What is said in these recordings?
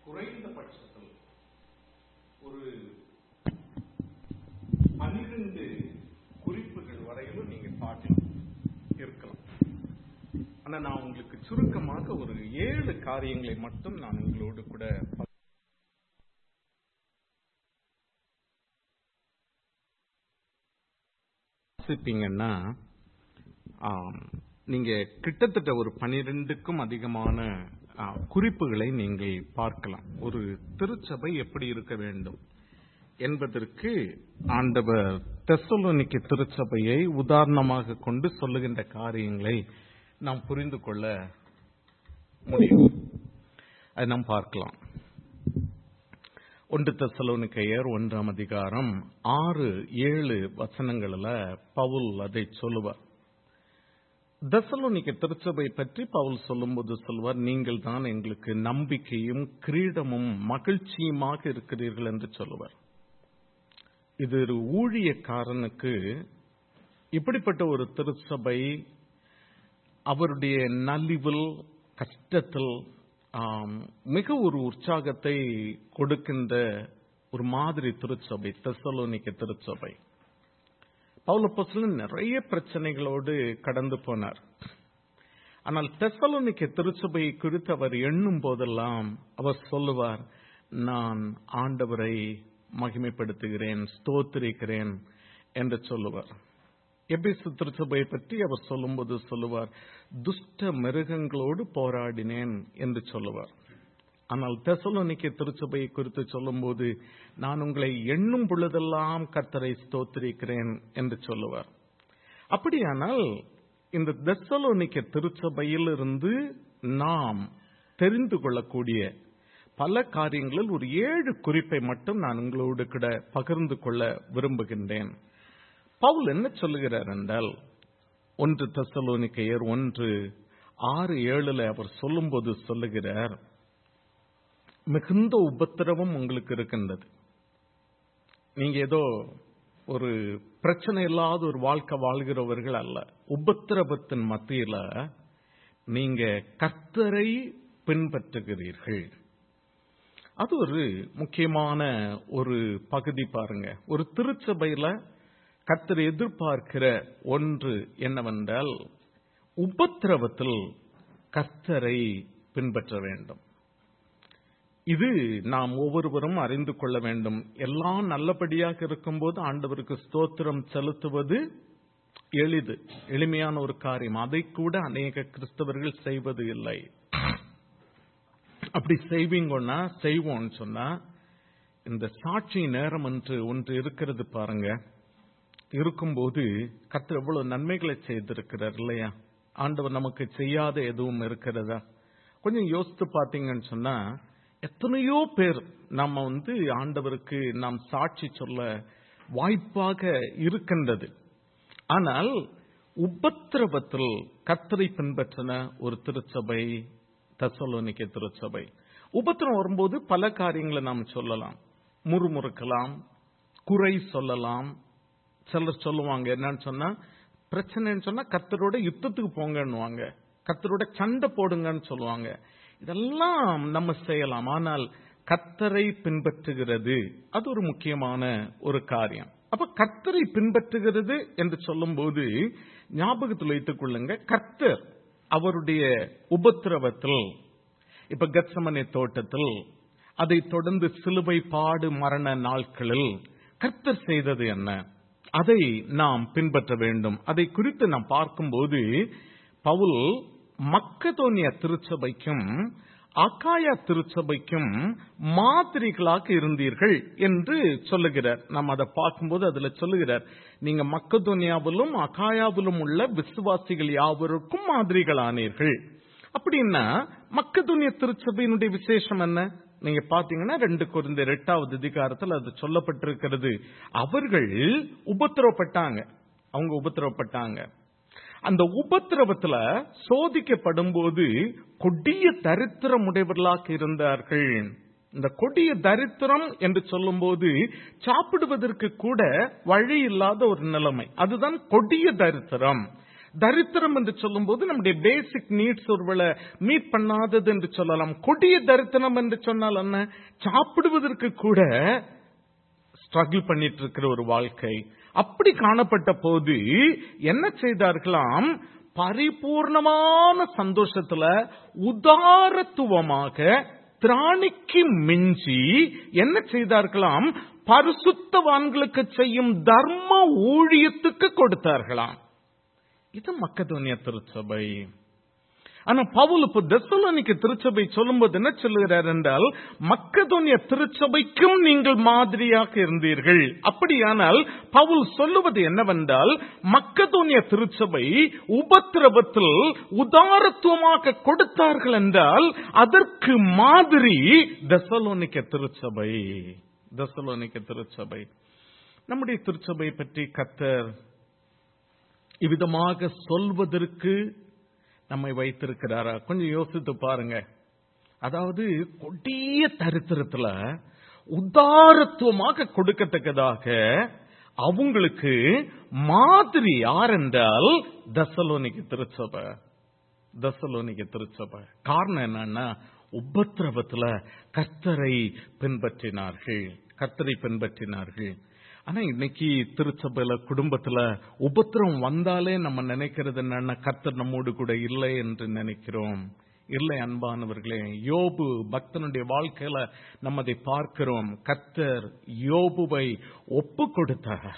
குறைந்தபட்சத்தில் ஒரு பனிரெண்டு குறிப்புகள் வரையிலும் நீங்க பார்க்கலாம் இருக்கலாம் ஆனா நான் உங்களுக்கு சுருக்கமாக ஒரு ஏழு காரியங்களை மட்டும் நான் உங்களோடு கூட பகிர்ந்து வாசிப்பீங்கன்னா ஆம், நீங்க கிட்டத்தட்ட ஒரு பனிரெண்டுக்கும் அதிகமான ஆ, குறிப்புகளை நீங்கள் பார்க்கலாம் ஒரு திருச்சபை எப்படி இருக்க வேண்டும் என்பதற்கு ஆண்டவர் தெசலோனிக்க திருச்சபையை உதாரணமாக கொண்டு சொல்லுகின்ற காரியங்களை நாம் புரிந்து கொள்ள முடியும் அதை நாம் பார்க்கலாம் ஒன்று தெசலோனிக்கையர் ஒன்றாம் அதிகாரம் ஆறு ஏழு வசனங்களில் பவுல் அதை சொல்லுவார் தெசலோனிக்க திருச்சபை பற்றி பவுல் சொல்லும்போது சொல்வார் நீங்கள் தான் எங்களுக்கு நம்பிக்கையும் கிரீடமும் மகிழ்ச்சியுமாக இருக்கிறீர்கள் என்று சொல்லுவார் இது ஒரு ஊழியக்காரனுக்கு இப்படிப்பட்ட ஒரு திருச்சபை அவருடைய நலிவில் கஷ்டத்தில் ஆம், மிக ஒரு உற்சாகத்தை கொடுக்கின்ற ஒரு மாதிரி திருச்சபை தெசலோனிக்க திருச்சபை பவுலப்போஸ்தலன் நிறைய பிரச்சனைகளோடு கடந்து போனார் ஆனால் தெசலோனிக்க திருச்சபையை குறித்து அவர் எண்ணும் போதெல்லாம் அவர் சொல்லுவார் நான் ஆண்டவரை மகிமைப்படுத்துகிறேன் ஸ்தோத்திரிக்கிறேன் என்று சொல்லுவார் எபிசு திருச்சபையை பற்றி அவர் சொல்லும்போது சொல்லுவார் துஷ்ட மிருகங்களோடு போராடினேன் என்று சொல்லுவார் ஆனால் தெசலோனிக்க திருச்சபையை குறித்து சொல்லும்போது நான் உங்களை எண்ணும் பொழுதெல்லாம் கர்த்தரை ஸ்தோத்திரிக்கிறேன் என்று சொல்லுவார் அப்படியானால் இந்த தெசலோனிக்க திருச்சபையில் இருந்து நாம் தெரிந்து கொள்ளக்கூடிய பல காரியங்களில் ஒரு ஏழு குறிப்பை மட்டும் நான் உங்களோடு கூட பகிர்ந்து கொள்ள விரும்புகின்றேன் பவுல் என்ன சொல்லுகிறார் என்றால் ஒன்று தெசலோனிக்கையர் ஒன்று ஆறு ஏழுல அவர் சொல்லும்போது சொல்லுகிறார் மிகுந்த உபத்திரவம் உங்களுக்கு இருக்கின்றது நீங்க ஏதோ ஒரு பிரச்சனை இல்லாத ஒரு வாழ்க்கை வாழ்கிறவர்கள் அல்ல உபத்திரவத்தின் மத்தியில நீங்க கர்த்தரை பின்பற்றுகிறீர்கள் அது ஒரு முக்கியமான ஒரு பகுதி பாருங்க ஒரு திருச்சபையில கர்த்தர் எதிர்பார்க்கிற ஒன்று என்னவென்றால் உபத்திரவத்தில் கர்த்தரை பின்பற்ற வேண்டும் இது நாம் ஒவ்வொருவரும் அறிந்து கொள்ள வேண்டும் எல்லாம் நல்லபடியாக இருக்கும்போது ஆண்டவருக்கு ஸ்தோத்திரம் செலுத்துவது எளிது எளிமையான ஒரு காரியம் அதை கூட அநேக கிறிஸ்தவர்கள் செய்வது இல்லை அப்படி செய்வீங்கன்னா செய்வோம்னு சொன்னா இந்த சாட்சி நேரம் என்று ஒன்று இருக்கிறது பாருங்க இருக்கும்போது கர்த்தர் எவ்வளவு நன்மைகளை செய்திருக்கிறார் இல்லையா ஆண்டவர் நமக்கு செய்யாத எதுவும் இருக்கிறதா கொஞ்சம் யோசித்து பார்த்தீங்கன்னு சொன்னா எத்தனையோ பேர் நம்ம வந்து ஆண்டவருக்கு நாம் சாட்சி சொல்ல வாய்ப்பாக இருக்கின்றது ஆனால் உபத்திரவத்தில் கர்த்தரை பின்பற்றின ஒரு திருச்சபை தசலோனிக்க திருச்சபை உபத்திரம் வரும்போது பல காரியங்களை நாம் சொல்லலாம் முறுமுறுக்கலாம் குறை சொல்லலாம் சிலர் சொல்லுவாங்க என்னன்னு சொன்னா பிரச்சனைன்னு சொன்னா கர்த்தரோட யுத்தத்துக்கு போங்கன்னுவாங்க கர்த்தரோட சண்டை போடுங்கன்னு சொல்லுவாங்க இதெல்லாம் நம்ம செய்யலாம் ஆனால் கர்த்தரை பின்பற்றுகிறது அது ஒரு முக்கியமான ஒரு காரியம் அப்ப கர்த்தரை பின்பற்றுகிறது என்று சொல்லும்போது ஞாபகத்தில் வைத்துக் கொள்ளுங்க கர்த்தர் அவருடைய உபத்திரவத்தில் இப்ப கத்சமனை தோட்டத்தில் அதை தொடர்ந்து சிலுவை பாடு மரண நாட்களில் கர்த்தர் செய்தது என்ன அதை நாம் பின்பற்ற வேண்டும் அதை குறித்து நாம் பார்க்கும்போது பவுல் மக்கதோனிய திருச்சபைக்கும் அக்காயா திருச்சபைக்கும் மாதிரிகளாக இருந்தீர்கள் என்று சொல்லுகிறார் நாம் அதை பார்க்கும்போது அதுல சொல்லுகிறார் நீங்க மக்கதோனியாவிலும் அகாயாவிலும் உள்ள விசுவாசிகள் யாவருக்கும் மாதிரிகளானீர்கள் அப்படின்னா மக்கதோனிய திருச்சபையினுடைய விசேஷம் என்ன நீங்க பாத்தீங்கன்னா ரெண்டு குறைந்த எட்டாவது அதிகாரத்தில் அது சொல்லப்பட்டிருக்கிறது அவர்கள் உபத்திரவப்பட்டாங்க அவங்க உபத்திரவப்பட்டாங்க அந்த உபத்திரவத்துல சோதிக்கப்படும் போது கொடிய தரித்திரம் உடையவர்களாக இருந்தார்கள் இந்த கொடிய தரித்திரம் என்று சொல்லும்போது சாப்பிடுவதற்கு கூட வழி இல்லாத ஒரு நிலைமை அதுதான் கொடிய தரித்திரம் தரித்திரம் என்று சொல்லும்போது நம்முடைய பேசிக் நீட்ஸ் ஒருவேளை மீட் பண்ணாதது என்று சொல்லலாம் கொடிய தரித்திரம் என்று சொன்னால் என்ன சாப்பிடுவதற்கு கூட ஸ்ட்ரகிள் பண்ணிட்டு இருக்கிற ஒரு வாழ்க்கை அப்படி காணப்பட்ட போது என்ன செய்தார்களாம் பரிபூர்ணமான சந்தோஷத்துல உதாரத்துவமாக திராணிக்கு மிஞ்சி என்ன செய்தார்களாம் பரிசுத்தவான்களுக்கு செய்யும் தர்ம ஊழியத்துக்கு கொடுத்தார்களாம் இது மக்கதோனிய திருச்சபை ஆனா பவுல் இப்ப தெசலோனிக்கு திருச்சபை சொல்லும்போது என்ன சொல்லுகிறார் என்றால் மக்கதோனிய திருச்சபைக்கும் நீங்கள் மாதிரியாக இருந்தீர்கள் அப்படியானால் பவுல் சொல்லுவது என்னவென்றால் மக்கதோனிய திருச்சபை உபத்திரவத்தில் உதாரத்துவமாக கொடுத்தார்கள் என்றால் அதற்கு மாதிரி தெசலோனிக்க திருச்சபை தெசலோனிக்க திருச்சபை நம்முடைய திருச்சபை பற்றி கத்தர் இவ்விதமாக சொல்வதற்கு நம்மை வைத்திருக்கிறாரா கொஞ்சம் யோசித்து பாருங்க அதாவது கொடிய தரித்திரத்துல உதாரத்துவமாக கொடுக்கத்தக்கதாக அவங்களுக்கு மாதிரி யார் என்றால் தசலோனிக்கு திருச்சபை தசலோனிக்கு திருச்சபை காரணம் என்னன்னா உபத்திரவத்துல கர்த்தரை பின்பற்றினார்கள் கர்த்தரை பின்பற்றினார்கள் ஆனா இன்னைக்கு திருச்சபையில குடும்பத்துல உபத்திரம் வந்தாலே நம்ம நினைக்கிறது என்னன்னா கர்த்தர் நம்மோடு கூட இல்லை என்று நினைக்கிறோம் இல்லை அன்பானவர்களே யோபு பக்தனுடைய வாழ்க்கையில நம்ம அதை பார்க்கிறோம் கர்த்தர் யோபுவை ஒப்பு கொடுத்தார்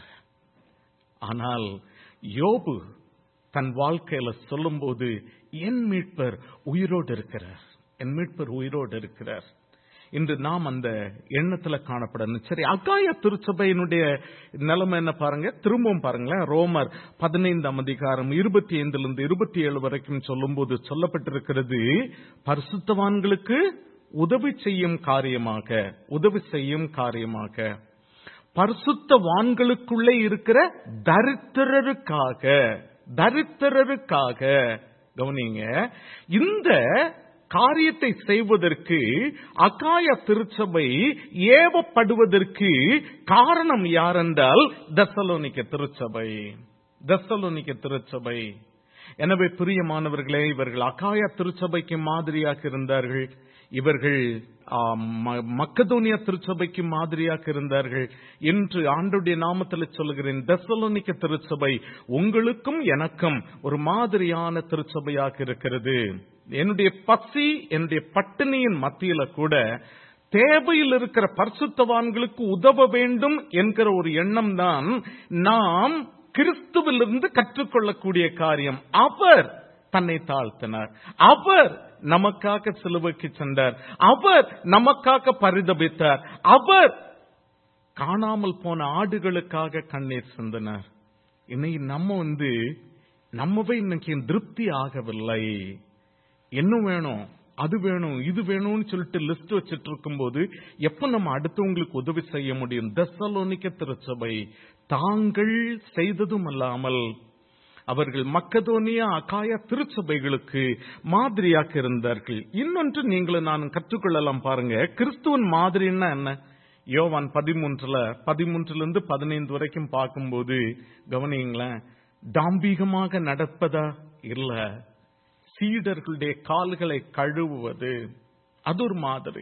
ஆனால் யோபு தன் வாழ்க்கையில சொல்லும்போது என் மீட்பர் உயிரோடு இருக்கிறார் என் மீட்பர் உயிரோடு இருக்கிறார் இன்று நாம் அந்த எண்ணத்துல காணப்படணும் சரி அகாய திருச்சபையினுடைய நிலைமை என்ன பாருங்க திரும்பவும் பாருங்களேன் ரோமர் பதினைந்தாம் அதிகாரம் இருபத்தி ஐந்துல இருந்து இருபத்தி ஏழு வரைக்கும் சொல்லும்போது சொல்லப்பட்டிருக்கிறது பரிசுத்தவான்களுக்கு உதவி செய்யும் காரியமாக உதவி செய்யும் காரியமாக பரிசுத்தவான்களுக்குள்ளே இருக்கிற தரித்திரருக்காக தரித்திரருக்காக கவனிங்க இந்த காரியத்தை செய்வதற்கு அகாய திருச்சபை ஏவப்படுவதற்கு காரணம் யாரென்றால் தசலோனிக்க திருச்சபை தசலோனிக்க திருச்சபை எனவே பிரியமானவர்களே இவர்கள் அகாய திருச்சபைக்கு மாதிரியாக இருந்தார்கள் இவர்கள் மக்கதோனியா திருச்சபைக்கு மாதிரியாக இருந்தார்கள் என்று ஆண்டுடைய நாமத்தில் சொல்லுகிறேன் தசலோனிக்க திருச்சபை உங்களுக்கும் எனக்கும் ஒரு மாதிரியான திருச்சபையாக இருக்கிறது என்னுடைய பசி என்னுடைய பட்டினியின் மத்தியில கூட தேவையில் இருக்கிற பரிசுத்தவான்களுக்கு உதவ வேண்டும் என்கிற ஒரு எண்ணம் தான் நாம் கிறிஸ்துவிலிருந்து கற்றுக்கொள்ளக்கூடிய காரியம் அவர் தன்னை தாழ்த்தினார் அவர் நமக்காக சிலுவைக்கு சென்றார் அவர் நமக்காக பரிதபித்தார் அவர் காணாமல் போன ஆடுகளுக்காக கண்ணீர் சிந்தினார் இன்னைக்கு நம்ம வந்து நம்மவே இன்னைக்கு திருப்தி ஆகவில்லை என்ன வேணும் அது வேணும் இது வேணும்னு சொல்லிட்டு லிஸ்ட் வச்சிட்டு இருக்கும்போது எப்ப நம்ம அடுத்தவங்களுக்கு உதவி செய்ய முடியும் தசலோனிக்க திருச்சபை தாங்கள் செய்ததும் அல்லாமல் அவர்கள் மக்கதோனியா அகாய திருச்சபைகளுக்கு மாதிரியாக இருந்தார்கள் இன்னொன்று நீங்களும் நான் கற்றுக்கொள்ளலாம் பாருங்க கிறிஸ்துவன் மாதிரின்னா என்ன யோவான் பதிமூன்றுல பதிமூன்றுல இருந்து பதினைந்து வரைக்கும் பார்க்கும்போது கவனிங்களேன் டாம்பீகமாக நடப்பதா இல்ல சீடர்களுடைய கால்களை கழுவுவது அது ஒரு மாதிரி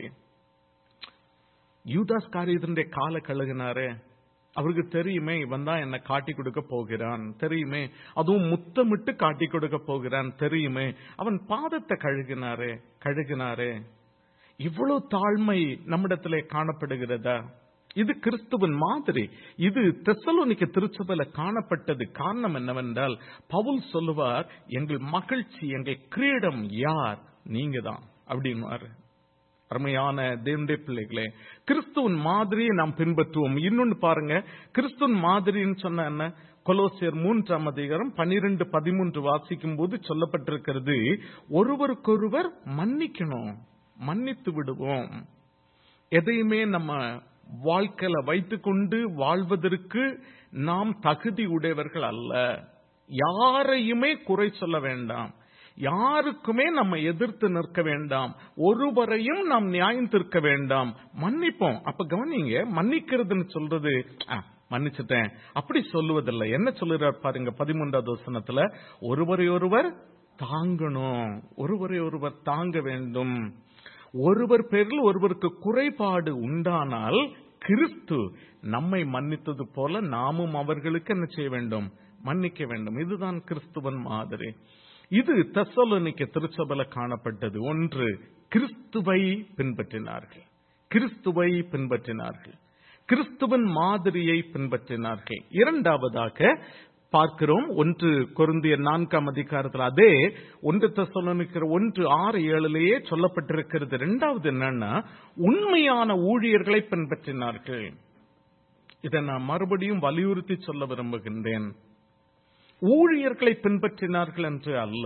யூதாஸ் காரியத்தினுடைய காலை கழுகினாரே அவருக்கு தெரியுமே இவன் தான் என்ன காட்டி கொடுக்க போகிறான் தெரியுமே அதுவும் முத்தமிட்டு காட்டி கொடுக்க போகிறான் தெரியுமே அவன் பாதத்தை கழுகினாரே கழுகினாரே இவ்வளவு தாழ்மை நம்மிடத்திலே காணப்படுகிறதா இது கிறிஸ்துவின் மாதிரி இது தெசலோனிக்க திருச்சபையில காணப்பட்டது காரணம் என்னவென்றால் பவுல் சொல்லுவார் எங்கள் மகிழ்ச்சி எங்கள் கிரீடம் யார் நீங்க தான் அப்படின்வாரு அருமையான தேவனுடைய பிள்ளைகளே கிறிஸ்துவின் மாதிரியை நாம் பின்பற்றுவோம் இன்னொன்னு பாருங்க கிறிஸ்துவின் மாதிரின்னு சொன்ன என்ன கொலோசியர் மூன்றாம் அதிகாரம் பனிரெண்டு பதிமூன்று வாசிக்கும் போது சொல்லப்பட்டிருக்கிறது ஒருவருக்கொருவர் மன்னிக்கணும் மன்னித்து விடுவோம் எதையுமே நம்ம வாழ்க்கையில வைத்துக்கொண்டு வாழ்வதற்கு நாம் தகுதி உடையவர்கள் அல்ல யாரையுமே குறை சொல்ல வேண்டாம் யாருக்குமே நம்ம எதிர்த்து நிற்க வேண்டாம் ஒருவரையும் நாம் நியாயம் தீர்க்க வேண்டாம் மன்னிப்போம் அப்ப கவனிங்க மன்னிக்கிறதுன்னு சொல்றது மன்னிச்சிட்டேன் அப்படி சொல்லுவதில்லை என்ன சொல்லுறார் பாருங்க பதிமூன்றாவது வசனத்துல ஒருவரை ஒருவர் தாங்கணும் ஒருவரை ஒருவர் தாங்க வேண்டும் ஒருவர் பேரில் ஒருவருக்கு குறைபாடு உண்டானால் கிறிஸ்து நம்மை மன்னித்தது போல நாமும் அவர்களுக்கு என்ன செய்ய வேண்டும் மன்னிக்க வேண்டும் இதுதான் கிறிஸ்துவன் மாதிரி இது தெசலோனிக்க திருச்சபையில காணப்பட்டது ஒன்று கிறிஸ்துவை பின்பற்றினார்கள் கிறிஸ்துவை பின்பற்றினார்கள் கிறிஸ்துவன் மாதிரியை பின்பற்றினார்கள் இரண்டாவதாக பார்க்கிறோம் ஒன்று கொருந்திய நான்காம் அதிகாரத்தில் அதே ஒன்று தெசலோனிக்கிற ஒன்று ஆறு ஏழுலேயே சொல்லப்பட்டிருக்கிறது இரண்டாவது என்னன்னா உண்மையான ஊழியர்களை பின்பற்றினார்கள் இதை நான் மறுபடியும் வலியுறுத்தி சொல்ல விரும்புகின்றேன் ஊழியர்களை பின்பற்றினார்கள் என்று அல்ல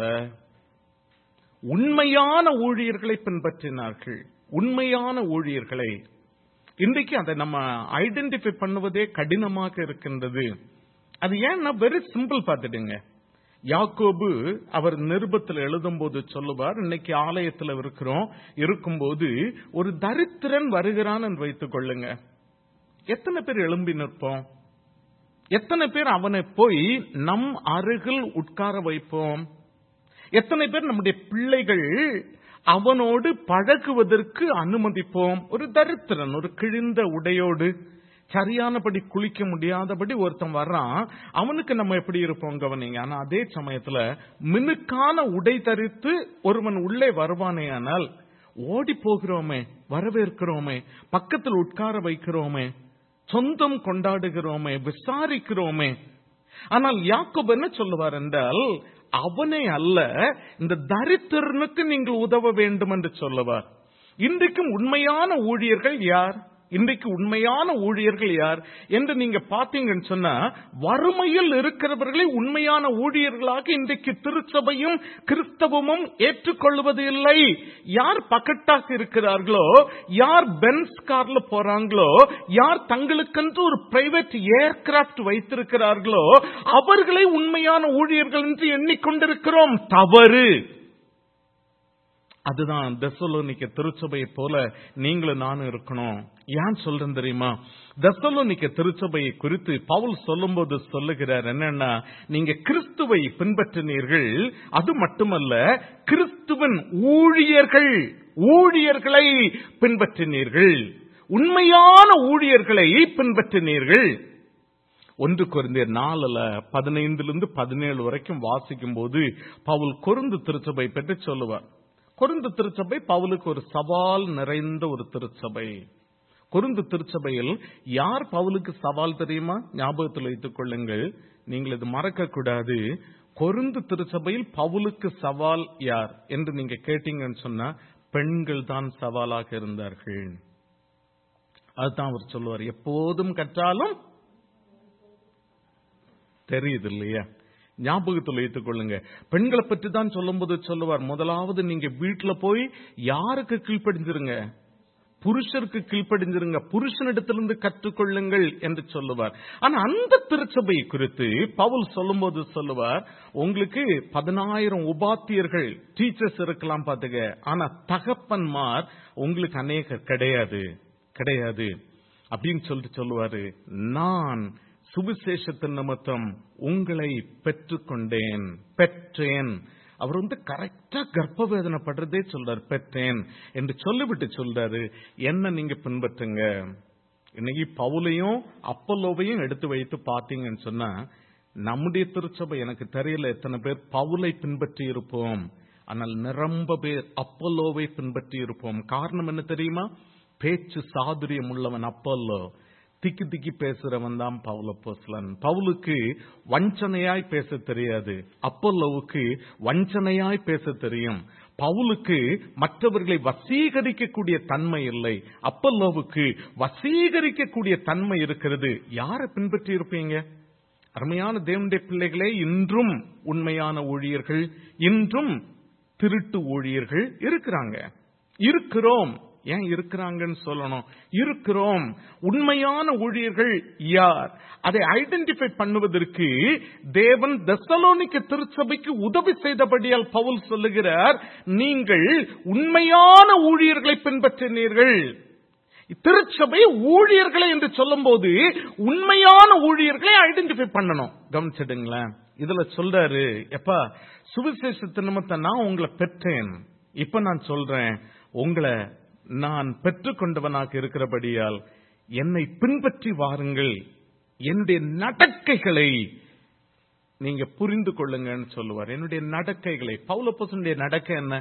உண்மையான ஊழியர்களை பின்பற்றினார்கள் உண்மையான ஊழியர்களை இன்றைக்கு அதை நம்ம ஐடென்டிஃபை பண்ணுவதே கடினமாக இருக்கின்றது அது ஏன்னா வெரி சிம்பிள் பார்த்துடுங்க யாக்கோபு அவர் நிருபத்தில் எழுதும்போது சொல்லுவார் இன்னைக்கு ஆலயத்தில் இருக்கிறோம் இருக்கும்போது ஒரு தரித்திரன் வருகிறான் என்று வைத்துக் கொள்ளுங்க எத்தனை பேர் எழும்பி நிற்போம் எத்தனை பேர் அவனை போய் நம் அருகில் உட்கார வைப்போம் எத்தனை பேர் நம்முடைய பிள்ளைகள் அவனோடு பழகுவதற்கு அனுமதிப்போம் ஒரு தரித்திரன் ஒரு கிழிந்த உடையோடு சரியானபடி குளிக்க முடியாதபடி ஒருத்தன் வர்றான் அவனுக்கு நம்ம எப்படி இருப்போம் கவனிங்க ஆனா அதே சமயத்துல மினுக்கான உடை தரித்து ஒருவன் உள்ளே வருவானே ஆனால் ஓடி போகிறோமே வரவேற்கிறோமே பக்கத்தில் உட்கார வைக்கிறோமே சொந்தம் கொண்டாடுகிறோமே விசாரிக்கிறோமே ஆனால் யாக்கோப் என்ன சொல்லுவார் என்றால் அவனை அல்ல இந்த தரித்திரனுக்கு நீங்கள் உதவ வேண்டும் என்று சொல்லுவார் இன்றைக்கும் உண்மையான ஊழியர்கள் யார் இன்றைக்கு உண்மையான ஊழியர்கள் யார் என்று நீங்க பாத்தீங்கன்னு சொன்னா வறுமையில் இருக்கிறவர்களை உண்மையான ஊழியர்களாக இன்றைக்கு திருச்சபையும் கிறிஸ்தவமும் ஏற்றுக்கொள்வது இல்லை யார் பக்கட்டாக இருக்கிறார்களோ யார் பென்ஸ் கார்ல போறாங்களோ யார் தங்களுக்கென்று ஒரு பிரைவேட் ஏர்கிராப்ட் வைத்திருக்கிறார்களோ அவர்களை உண்மையான ஊழியர்கள் என்று எண்ணிக்கொண்டிருக்கிறோம் தவறு அதுதான் தெசலோனிக்க திருச்சபையை போல நீங்களும் நானும் இருக்கணும் ஏன் சொல்றேன் தெரியுமா தெசலோனிக்க திருச்சபையை குறித்து பவுல் சொல்லும்போது சொல்லுகிறார் என்னன்னா நீங்க கிறிஸ்துவை பின்பற்றினீர்கள் அது மட்டுமல்ல கிறிஸ்துவன் ஊழியர்கள் ஊழியர்களை பின்பற்றினீர்கள் உண்மையான ஊழியர்களை பின்பற்றினீர்கள் ஒன்று குறைந்த நாலுல பதினைந்திலிருந்து பதினேழு வரைக்கும் வாசிக்கும் போது பவுல் கொருந்து திருச்சபை பற்றி சொல்லுவார் கொருந்து திருச்சபை பவுலுக்கு ஒரு சவால் நிறைந்த ஒரு திருச்சபை கொருந்து திருச்சபையில் யார் பவுலுக்கு சவால் தெரியுமா ஞாபகத்தில் வைத்துக் கொள்ளுங்கள் நீங்கள் இது மறக்க கூடாது கொருந்து திருச்சபையில் பவுலுக்கு சவால் யார் என்று நீங்க கேட்டீங்கன்னு சொன்னா பெண்கள் தான் சவாலாக இருந்தார்கள் அதுதான் அவர் சொல்லுவார் எப்போதும் கற்றாலும் தெரியுது இல்லையா ஞாபகத்தில் வைத்துக் கொள்ளுங்க பெண்களை பற்றி தான் சொல்லும்போது சொல்லுவார் முதலாவது நீங்க வீட்டுல போய் யாருக்கு கீழ்ப்படிஞ்சிருங்க புருஷருக்கு கீழ்ப்படிஞ்சிருங்க புருஷனிடத்திலிருந்து கற்றுக்கொள்ளுங்கள் என்று சொல்லுவார் ஆனா அந்த திருச்சபை குறித்து பவுல் சொல்லும்போது சொல்லுவார் உங்களுக்கு பதினாயிரம் உபாத்தியர்கள் டீச்சர்ஸ் இருக்கலாம் பாத்துக்க ஆனா தகப்பன்மார் உங்களுக்கு அநேகர் கிடையாது கிடையாது அப்படின்னு சொல்லிட்டு சொல்லுவாரு நான் சுவிசேஷத்தின் நிமித்தம் உங்களை பெற்றுக்கொண்டேன் பெற்றேன் அவர் வந்து கரெக்டா கர்ப்ப வேதனைப்படுறதே சொல்றாரு பெற்றேன் என்று சொல்லிவிட்டு சொல்றாரு என்ன நீங்க பின்பற்றுங்க இன்னைக்கு பவுலையும் அப்பல்லோவையும் எடுத்து வைத்து பாத்தீங்கன்னு சொன்னா நம்முடைய திருச்சபை எனக்கு தெரியல எத்தனை பேர் பவுலை பின்பற்றி இருப்போம் ஆனால் நிரம்ப பேர் அப்பல்லோவை பின்பற்றி இருப்போம் காரணம் என்ன தெரியுமா பேச்சு சாதுரியம் உள்ளவன் அப்பல்லோ திக்கி திக்கி பேசுறவன் தான் பவுல போஸ்லன் பவுலுக்கு வஞ்சனையாய் பேச தெரியாது அப்பல்லோவுக்கு வஞ்சனையாய் பேச தெரியும் பவுலுக்கு மற்றவர்களை வசீகரிக்கக்கூடிய தன்மை இல்லை அப்பல்லோவுக்கு வசீகரிக்கக்கூடிய தன்மை இருக்கிறது யாரை பின்பற்றி இருப்பீங்க அருமையான தேவனுடைய பிள்ளைகளே இன்றும் உண்மையான ஊழியர்கள் இன்றும் திருட்டு ஊழியர்கள் இருக்கிறாங்க இருக்கிறோம் ஏன் இருக்கிறாங்கன்னு சொல்லணும் இருக்கிறோம் உண்மையான ஊழியர்கள் யார் அதை ஐடென்டிஃபை பண்ணுவதற்கு தேவன் தெசலோனிக்க திருச்சபைக்கு உதவி செய்தபடியால் பவுல் சொல்லுகிறார் நீங்கள் உண்மையான ஊழியர்களை பின்பற்றினீர்கள் திருச்சபை ஊழியர்களை என்று சொல்லும்போது உண்மையான ஊழியர்களை ஐடென்டிஃபை பண்ணணும் கவனிச்சிடுங்களேன் இதுல சொல்றாரு எப்பா சுவிசேஷத்து நிமித்தம் நான் உங்களை பெற்றேன் இப்ப நான் சொல்றேன் உங்களை நான் பெற்றுக்கொண்டவனாக இருக்கிறபடியால் என்னை பின்பற்றி வாருங்கள் என்னுடைய நடக்கைகளை நீங்க புரிந்து கொள்ளுங்கன்னு சொல்லுவார் என்னுடைய நடக்கைகளை பவுலப்போசனுடைய நடக்கை என்ன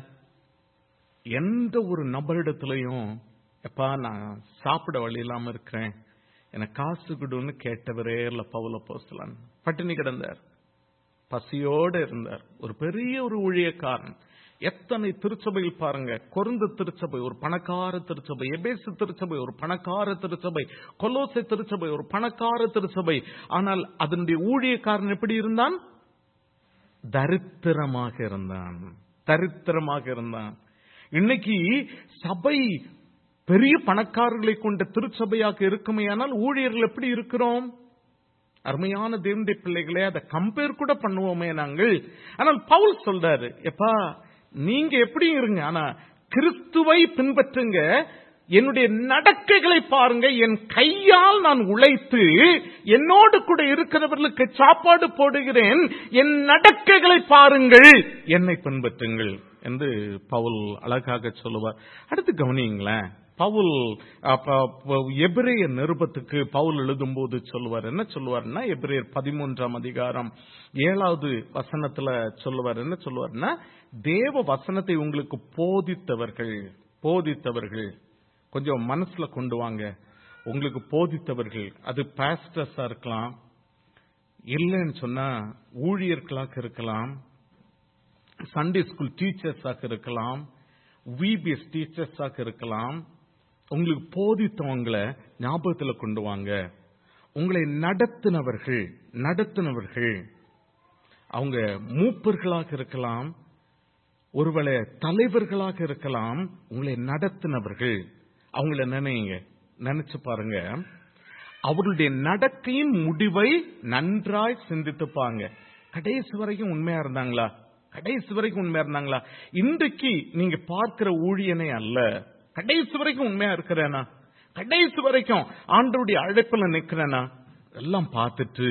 எந்த ஒரு நபரிடத்திலையும் எப்பா நான் சாப்பிட வழி இல்லாம இருக்கிறேன் எனக்கு காசு கொடுன்னு கேட்டவரே இல்ல பவுலப்போசலன் பட்டினி கிடந்தார் பசியோடு இருந்தார் ஒரு பெரிய ஒரு ஊழியக்காரன் எத்தனை திருச்சபையில் பாருங்க கொருந்து திருச்சபை ஒரு பணக்கார திருச்சபை எபேசு திருச்சபை ஒரு பணக்கார திருச்சபை கொலோசை திருச்சபை ஒரு பணக்கார திருச்சபை ஆனால் அதனுடைய ஊழியக்காரன் எப்படி இருந்தான் தரித்திரமாக இருந்தான் தரித்திரமாக இருந்தான் இன்னைக்கு சபை பெரிய பணக்காரர்களை கொண்ட திருச்சபையாக இருக்குமையானால் ஊழியர்கள் எப்படி இருக்கிறோம் அருமையான தேவனுடைய பிள்ளைகளே அதை கம்பேர் கூட பண்ணுவோமே நாங்கள் ஆனால் பவுல் சொல்றாரு எப்பா நீங்க எப்படி இருங்க ஆனா கிறிஸ்துவை பின்பற்றுங்க என்னுடைய நடக்கைகளை பாருங்க என் கையால் நான் உழைத்து என்னோடு கூட இருக்கிறவர்களுக்கு சாப்பாடு போடுகிறேன் என் நடக்கைகளை பாருங்கள் என்னை பின்பற்றுங்கள் என்று பவுல் அழகாக சொல்லுவார் அடுத்து கவனிங்களேன் பவுல் எபிரேய நிருபத்துக்கு பவுல் எழுதும்போது சொல்லுவார் என்ன சொல்லுவார்னா எபிரேயர் பதிமூன்றாம் அதிகாரம் ஏழாவது வசனத்துல சொல்லுவார் என்ன சொல்லுவார்னா தேவ வசனத்தை உங்களுக்கு போதித்தவர்கள் போதித்தவர்கள் கொஞ்சம் மனசுல கொண்டு வாங்க உங்களுக்கு போதித்தவர்கள் அது பாஸ்டர்ஸா இருக்கலாம் இல்லைன்னு சொன்னா ஊழியர்களாக இருக்கலாம் சண்டே ஸ்கூல் டீச்சர்ஸாக இருக்கலாம் விபிஎஸ் டீச்சர்ஸாக இருக்கலாம் உங்களுக்கு போதித்தவங்களை ஞாபகத்துல கொண்டு வாங்க உங்களை நடத்தினவர்கள் நடத்தினவர்கள் அவங்க மூப்பர்களாக இருக்கலாம் ஒருவேளை தலைவர்களாக இருக்கலாம் உங்களை நடத்தினவர்கள் அவங்கள நினைங்க நினைச்சு பாருங்க அவர்களுடைய நடக்கையின் முடிவை நன்றாய் சிந்தித்துப்பாங்க கடைசி வரைக்கும் உண்மையா இருந்தாங்களா கடைசி வரைக்கும் உண்மையா இருந்தாங்களா இன்றைக்கு நீங்க பார்க்கிற ஊழியனே அல்ல கடைசி வரைக்கும் உண்மையா இருக்கிறேனா கடைசி வரைக்கும் ஆண்டருடைய அழைப்புல நிக்கிறேனா எல்லாம் பார்த்துட்டு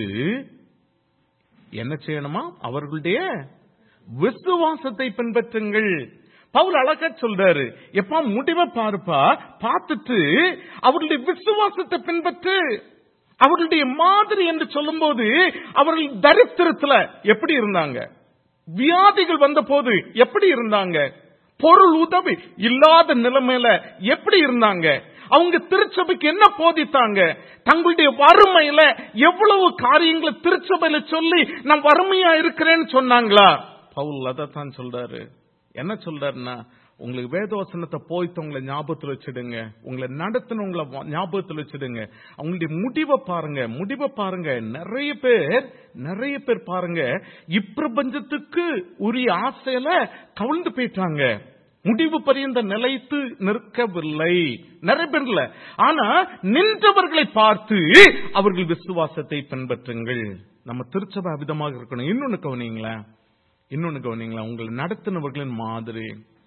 என்ன செய்யணுமா அவர்களுடைய விசுவாசத்தை பின்பற்றுங்கள் பவுல் அழகா சொல்றாரு எப்ப முடிவை பாருப்பா பார்த்துட்டு அவர்களுடைய விசுவாசத்தை பின்பற்று அவர்களுடைய மாதிரி என்று சொல்லும்போது அவர்கள் தரித்திரத்துல எப்படி இருந்தாங்க வியாதிகள் வந்த போது எப்படி இருந்தாங்க பொருள் உதவி இல்லாத நிலைமையில எப்படி இருந்தாங்க அவங்க திருச்சபைக்கு என்ன போதித்தாங்க தங்களுடைய வறுமையில எவ்வளவு காரியங்களை திருச்சபையில சொல்லி நான் வறுமையா இருக்கிறேன்னு சொன்னாங்களா பவுல் அதைத்தான் சொல்றாரு என்ன சொல்றாருன்னா உங்களுக்கு வேதவசனத்தை போய்த்து உங்களை ஞாபகத்தில் வச்சிடுங்க உங்களை நடத்தின உங்களை ஞாபகத்தில் வச்சிடுங்க அவங்களுடைய முடிவை பாருங்க முடிவை பாருங்க நிறைய பேர் நிறைய பேர் பாருங்க இப்பிரபஞ்சத்துக்கு உரிய ஆசையில கவிழ்ந்து போயிட்டாங்க முடிவு பரியந்த நிலைத்து நிற்கவில்லை நிறைய பேர் இல்ல ஆனா நின்றவர்களை பார்த்து அவர்கள் விசுவாசத்தை பின்பற்றுங்கள் நம்ம திருச்சபை அவிதமாக இருக்கணும் இன்னொன்னு கவனிங்களேன் இன்னொன்னு கவனிங்களா உங்களை நடத்தினவர்களின் மாதிரி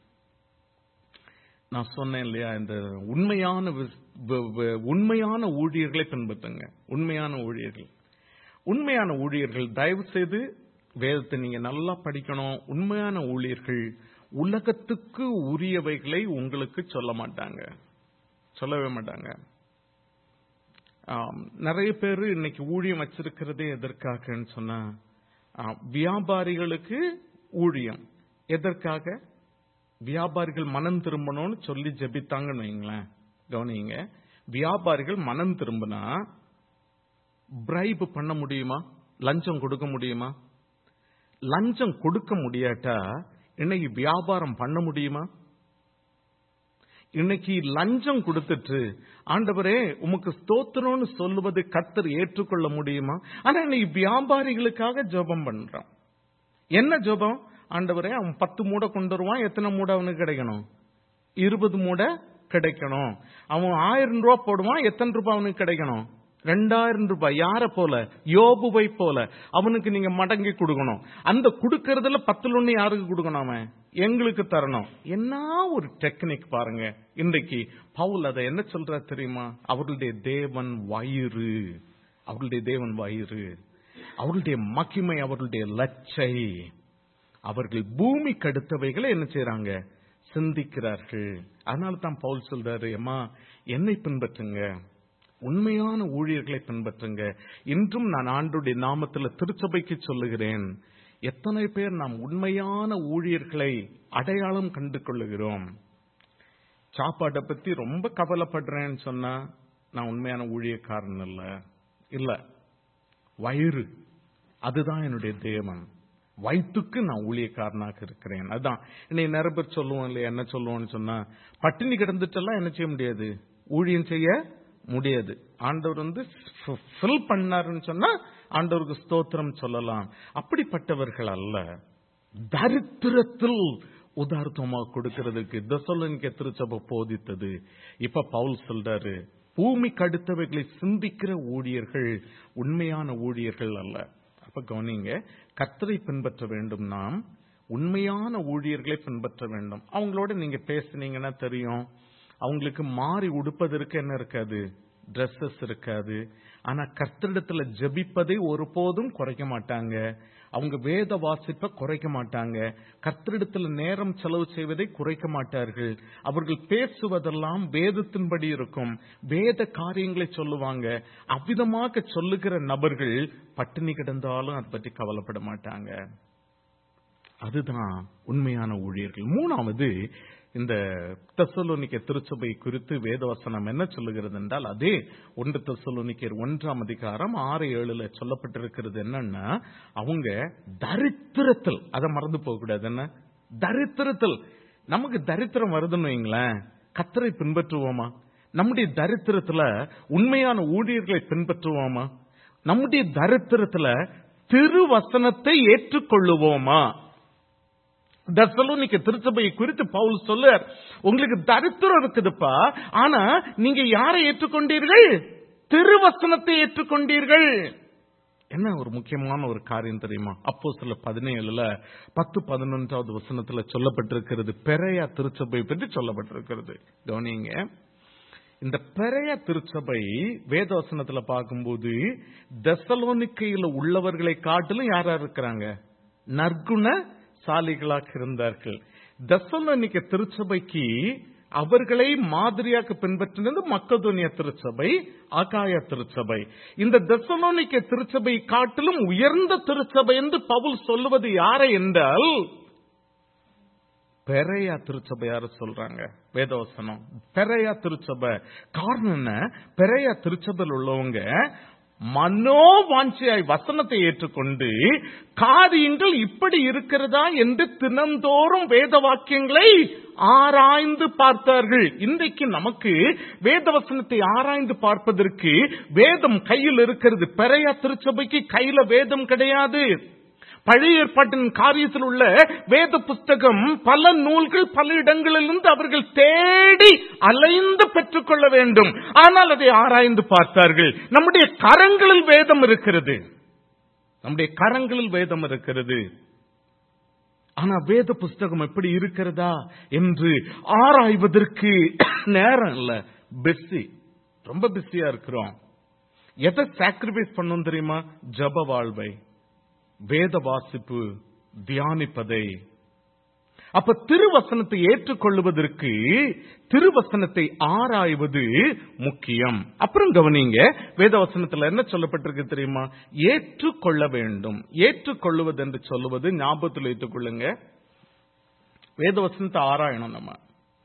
நான் சொன்னேன் இல்லையா இந்த உண்மையான உண்மையான ஊழியர்களை பின்பற்றுங்க உண்மையான ஊழியர்கள் உண்மையான ஊழியர்கள் தயவு செய்து வேதத்தை நீங்க நல்லா படிக்கணும் உண்மையான ஊழியர்கள் உலகத்துக்கு உரியவைகளை உங்களுக்கு சொல்ல மாட்டாங்க சொல்லவே மாட்டாங்க நிறைய பேர் இன்னைக்கு ஊழியம் வச்சிருக்கிறதே எதற்காகன்னு சொன்னா வியாபாரிகளுக்கு ஊழியம் எதற்காக வியாபாரிகள் மனம் திரும்பணும்னு சொல்லி ஜெபித்தாங்கன்னு வைங்களேன் கவனிங்க வியாபாரிகள் மனம் திரும்பினா பிரைப் பண்ண முடியுமா லஞ்சம் கொடுக்க முடியுமா லஞ்சம் கொடுக்க முடியாட்டா இன்னைக்கு வியாபாரம் பண்ண முடியுமா இன்னைக்கு லஞ்சம் கொடுத்துட்டு ஆண்டவரே உமக்கு ஸ்தோத்திரம்னு சொல்லுவது கத்தர் ஏற்றுக்கொள்ள முடியுமா ஆனா இன்னைக்கு வியாபாரிகளுக்காக ஜெபம் பண்றான் என்ன ஜெபம் ஆண்டவரே அவன் பத்து மூடை கொண்டு வருவான் எத்தனை மூடை அவனுக்கு கிடைக்கணும் இருபது மூடை கிடைக்கணும் அவன் ஆயிரம் ரூபாய் போடுவான் எத்தனை ரூபாய் அவனுக்கு கிடைக்கணும் ரெண்டாயிரம் ரூபாய் யார போல யோபுவை போல அவனுக்கு நீங்க மடங்கி கொடுக்கணும் அந்த கொடுக்கறதுல பத்துல ஒண்ணு யாருக்கு கொடுக்கணும் அவன் எங்களுக்கு தரணும் என்ன ஒரு டெக்னிக் பாருங்க இன்றைக்கு பவுல் அதை என்ன சொல்ற தெரியுமா அவர்களுடைய தேவன் வயிறு அவர்களுடைய தேவன் வயிறு அவர்களுடைய மகிமை அவர்களுடைய லட்சை அவர்கள் பூமிக்கு அடுத்தவைகளை என்ன செய்றாங்க சிந்திக்கிறார்கள் அதனால தான் பவுல் சொல்றாரு அம்மா என்னை பின்பற்றுங்க உண்மையான ஊழியர்களை பின்பற்றுங்க இன்றும் நான் ஆண்டுடைய நாமத்துல திருச்சபைக்கு சொல்லுகிறேன் எத்தனை பேர் நாம் உண்மையான ஊழியர்களை அடையாளம் கண்டு கொள்ளுகிறோம் சாப்பாட்டை பத்தி ரொம்ப கவலைப்படுறேன்னு சொன்னா நான் உண்மையான ஊழியக்காரன் இல்ல இல்ல வயிறு அதுதான் என்னுடைய தேவன் வயிற்றுக்கு நான் ஊழியக்காரனாக இருக்கிறேன் அதான் இன்னை நிறைய பேர் சொல்லுவோம் இல்லையா என்ன சொல்லுவோம்னு சொன்னா பட்டினி கிடந்துட்டெல்லாம் என்ன செய்ய முடியாது ஊழியம் செய்ய முடியாது ஆண்டவர் வந்து ஃபில் பண்ணாருன்னு சொன்னா ஆண்டவருக்கு ஸ்தோத்திரம் சொல்லலாம் அப்படிப்பட்டவர்கள் அல்ல தரித்திரத்தில் உதார்த்தமாக கொடுக்கிறதுக்கு தசலனிக்க திருச்சபை போதித்தது இப்ப பவுல் சொல்றாரு பூமிக்கு அடுத்தவைகளை சிந்திக்கிற ஊழியர்கள் உண்மையான ஊழியர்கள் அல்ல அப்ப கவனிங்க கத்தரை பின்பற்ற வேண்டும் நாம் உண்மையான ஊழியர்களை பின்பற்ற வேண்டும் அவங்களோட நீங்க பேசுனீங்கன்னா தெரியும் அவங்களுக்கு மாறி உடுப்பதற்கு என்ன இருக்காது Dresses இருக்காது ஆனா கர்த்தரிடத்துல ஜெபிப்பதை ஒருபோதும் குறைக்க மாட்டாங்க அவங்க வேத வாசிப்பை குறைக்க மாட்டாங்க கர்த்தரிடத்துல நேரம் செலவு செய்வதை குறைக்க மாட்டார்கள் அவர்கள் பேசுவதெல்லாம் வேதத்தின்படி இருக்கும் வேத காரியங்களை சொல்லுவாங்க அவ்விதமாக சொல்லுகிற நபர்கள் பட்டினி கிடந்தாலும் அதை பற்றி கவலைப்பட மாட்டாங்க அதுதான் உண்மையான ஊழியர்கள் மூணாவது இந்த தெசலோனிக்க திருச்சபை குறித்து வேதவசனம் என்ன சொல்லுகிறது என்றால் அதே ஒன்று தெசலோனிக்கர் ஒன்றாம் அதிகாரம் ஆறு ஏழுல சொல்லப்பட்டிருக்கிறது என்னன்னா அவங்க தரித்திரத்தில் அதை மறந்து போக கூடாது என்ன தரித்திரத்தில் நமக்கு தரித்திரம் வருதுன்னு வைங்களேன் கத்தரை பின்பற்றுவோமா நம்முடைய தரித்திரத்துல உண்மையான ஊழியர்களை பின்பற்றுவோமா நம்முடைய தரித்திரத்துல திருவசனத்தை ஏற்றுக்கொள்ளுவோமா தசலோனிக்க திருச்சபையை குறித்து பவுல் சொல்லுவார் உங்களுக்கு தரித்திரம் இருக்குதுப்பா ஆனா நீங்க யாரை ஏற்றுக்கொண்டீர்கள் திருவசனத்தை ஏற்றுக்கொண்டீர்கள் என்ன ஒரு முக்கியமான ஒரு காரியம் தெரியுமா அப்போ சில பதினேழுல பத்து பதினொன்றாவது வசனத்துல சொல்லப்பட்டிருக்கிறது பெரையா திருச்சபை பற்றி சொல்லப்பட்டிருக்கிறது கவனிங்க இந்த பெரையா திருச்சபை வேதவசனத்துல பார்க்கும்போது தெசலோனிக்கையில உள்ளவர்களை காட்டிலும் யாரா இருக்கிறாங்க நற்குண சாலிகளாக இருந்தார்கள் தசலோனிக்க திருச்சபைக்கு அவர்களை மாதிரியாக பின்பற்றினது மக்கதோனிய திருச்சபை ஆகாய திருச்சபை இந்த தசலோனிக்க திருச்சபை காட்டிலும் உயர்ந்த திருச்சபை என்று பவுல் சொல்லுவது யாரை என்றால் பெரையா திருச்சபை யாரு சொல்றாங்க வேதவசனம் பெரையா திருச்சபை காரணம் என்ன பெரையா திருச்சபையில் உள்ளவங்க மனோவாஞ்சியாய் வசனத்தை ஏற்றுக்கொண்டு காரியங்கள் இப்படி இருக்கிறதா என்று தினந்தோறும் வேத வாக்கியங்களை ஆராய்ந்து பார்த்தார்கள் இன்றைக்கு நமக்கு வேத வசனத்தை ஆராய்ந்து பார்ப்பதற்கு வேதம் கையில் இருக்கிறது பெரையா திருச்சபைக்கு கையில வேதம் கிடையாது பழைய ஏற்பாட்டின் காரியத்தில் உள்ள வேத புஸ்தகம் பல நூல்கள் பல இடங்களிலிருந்து அவர்கள் தேடி அலைந்து பெற்றுக்கொள்ள வேண்டும் ஆனால் அதை ஆராய்ந்து பார்த்தார்கள் நம்முடைய கரங்களில் வேதம் இருக்கிறது நம்முடைய கரங்களில் வேதம் இருக்கிறது ஆனா வேத புஸ்தகம் எப்படி இருக்கிறதா என்று ஆராய்வதற்கு நேரம் இல்ல பிஸி ரொம்ப பிஸியா இருக்கிறோம் எதை சாக்ரிஃபைஸ் பண்ணணும் தெரியுமா ஜப வாழ்வை வேத வாசிப்பு தியானிப்பதை அப்ப திருவசனத்தை ஏற்றுக்கொள்வதற்கு திருவசனத்தை ஆராய்வது முக்கியம் அப்புறம் கவனிங்க வேதவசனத்துல என்ன சொல்லப்பட்டிருக்கு தெரியுமா ஏற்றுக்கொள்ள வேண்டும் ஏற்றுக்கொள்ளுவது என்று சொல்லுவது ஞாபகத்தில் வைத்துக் கொள்ளுங்க வேதவசனத்தை ஆராயணும் நம்ம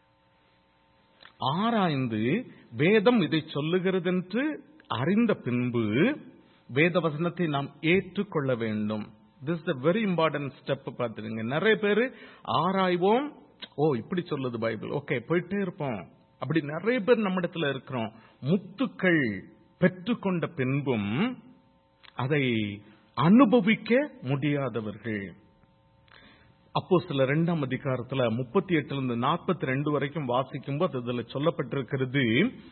ஆராய்ந்து வேதம் இதை சொல்லுகிறது என்று அறிந்த பின்பு வேதவசனத்தை நாம் ஏற்றுக்கொள்ள வேண்டும் this is very important step பார்த்துருங்க நிறைய பேர் ஆராய்வோம் ஓ இப்படி சொல்லுது பைபிள் ஓகே போயிட்டே இருப்போம் அப்படி நிறைய பேர் நம்மிடத்துல இருக்கிறோம் முத்துக்கள் பெற்றுக்கொண்ட பின்பும் அதை அனுபவிக்க முடியாதவர்கள் அப்போ சில ரெண்டாம் அதிகாரத்துல முப்பத்தி எட்டுல இருந்து நாற்பத்தி ரெண்டு வரைக்கும் வாசிக்கும் போது அதுல சொல்லப்பட்டிருக்கிறது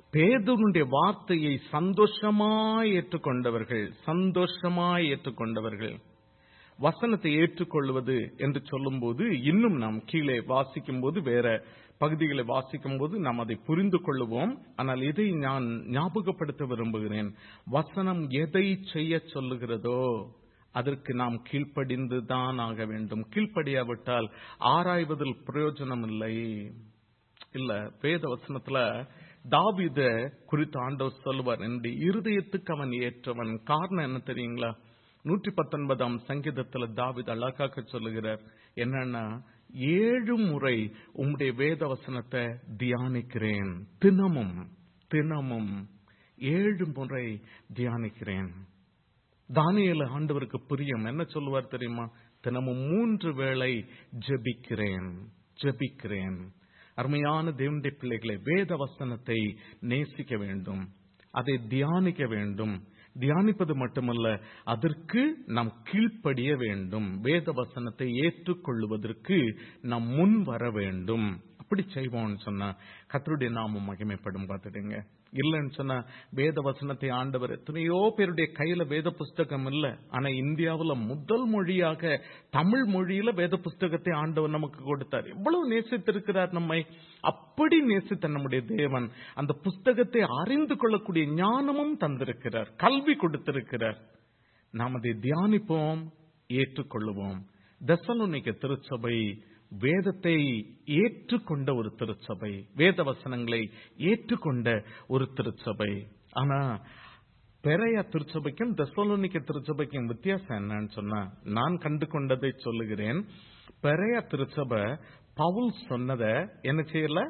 பேதுனுடைய வார்த்தையை சந்தோஷமாய் ஏற்றுக்கொண்டவர்கள் சந்தோஷமாய் ஏற்றுக்கொண்டவர்கள் வசனத்தை ஏற்றுக்கொள்வது என்று சொல்லும்போது இன்னும் நாம் கீழே வாசிக்கும் போது வேற பகுதிகளை வாசிக்கும் போது நாம் அதை புரிந்து கொள்ளுவோம் ஆனால் இதை நான் ஞாபகப்படுத்த விரும்புகிறேன் வசனம் எதை செய்ய சொல்லுகிறதோ அதற்கு நாம் கீழ்ப்படிந்து தான் ஆக வேண்டும் கீழ்ப்படியாவிட்டால் ஆராய்வதில் பிரயோஜனம் இல்லை இல்ல வேத வசனத்துல தாவித குறித்து ஆண்டவர் சொல்லுவார் என்னுடைய இருதயத்துக்கு அவன் ஏற்றவன் காரணம் என்ன தெரியுங்களா நூற்றி பத்தொன்பதாம் சங்கீதத்துல தாவித் அழகாக சொல்லுகிறார் என்னன்னா ஏழு முறை உம்முடைய வேத வசனத்தை தியானிக்கிறேன் தினமும் தினமும் ஏழு முறை தியானிக்கிறேன் தானியல ஆண்டவருக்கு புரியும் என்ன சொல்லுவார் தெரியுமா தினமும் மூன்று வேளை ஜெபிக்கிறேன் ஜெபிக்கிறேன் அருமையான தேவனுடைய பிள்ளைகளை வேத வசனத்தை நேசிக்க வேண்டும் அதை தியானிக்க வேண்டும் தியானிப்பது மட்டுமல்ல அதற்கு நாம் கீழ்ப்படிய வேண்டும் வேத வசனத்தை ஏற்றுக்கொள்வதற்கு நாம் முன் வர வேண்டும் அப்படி செய்வோம்னு சொன்னா கத்தருடைய நாமம் மகிமைப்படும் பார்த்துடுங்க இல்லைன்னு சொன்னா வேத வசனத்தை ஆண்டவர் எத்தனையோ பேருடைய கையில வேத புஸ்தகம் இல்ல ஆனா இந்தியாவுல முதல் மொழியாக தமிழ் மொழியில வேத புஸ்தகத்தை ஆண்டவர் நமக்கு கொடுத்தார் எவ்வளவு நேசித்திருக்கிறார் நம்மை அப்படி நேசித்த நம்முடைய தேவன் அந்த புஸ்தகத்தை அறிந்து கொள்ளக்கூடிய ஞானமும் தந்திருக்கிறார் கல்வி கொடுத்திருக்கிறார் நாம் அதை தியானிப்போம் ஏற்றுக்கொள்ளுவோம் தசலோனிக்க திருச்சபை வேதத்தை ஏற்றுக்கொண்ட ஒரு திருச்சபை வேத வசனங்களை ஏற்றுக்கொண்ட ஒரு திருச்சபை ஆனா பெரையா திருச்சபைக்கும் தெசலோனிக்க திருச்சபைக்கும் வித்தியாசம் என்னன்னு சொன்னா நான் கண்டு கொண்டதை சொல்லுகிறேன் பெரையா திருச்சபை பவுல் சொன்னதை என்ன செய்யல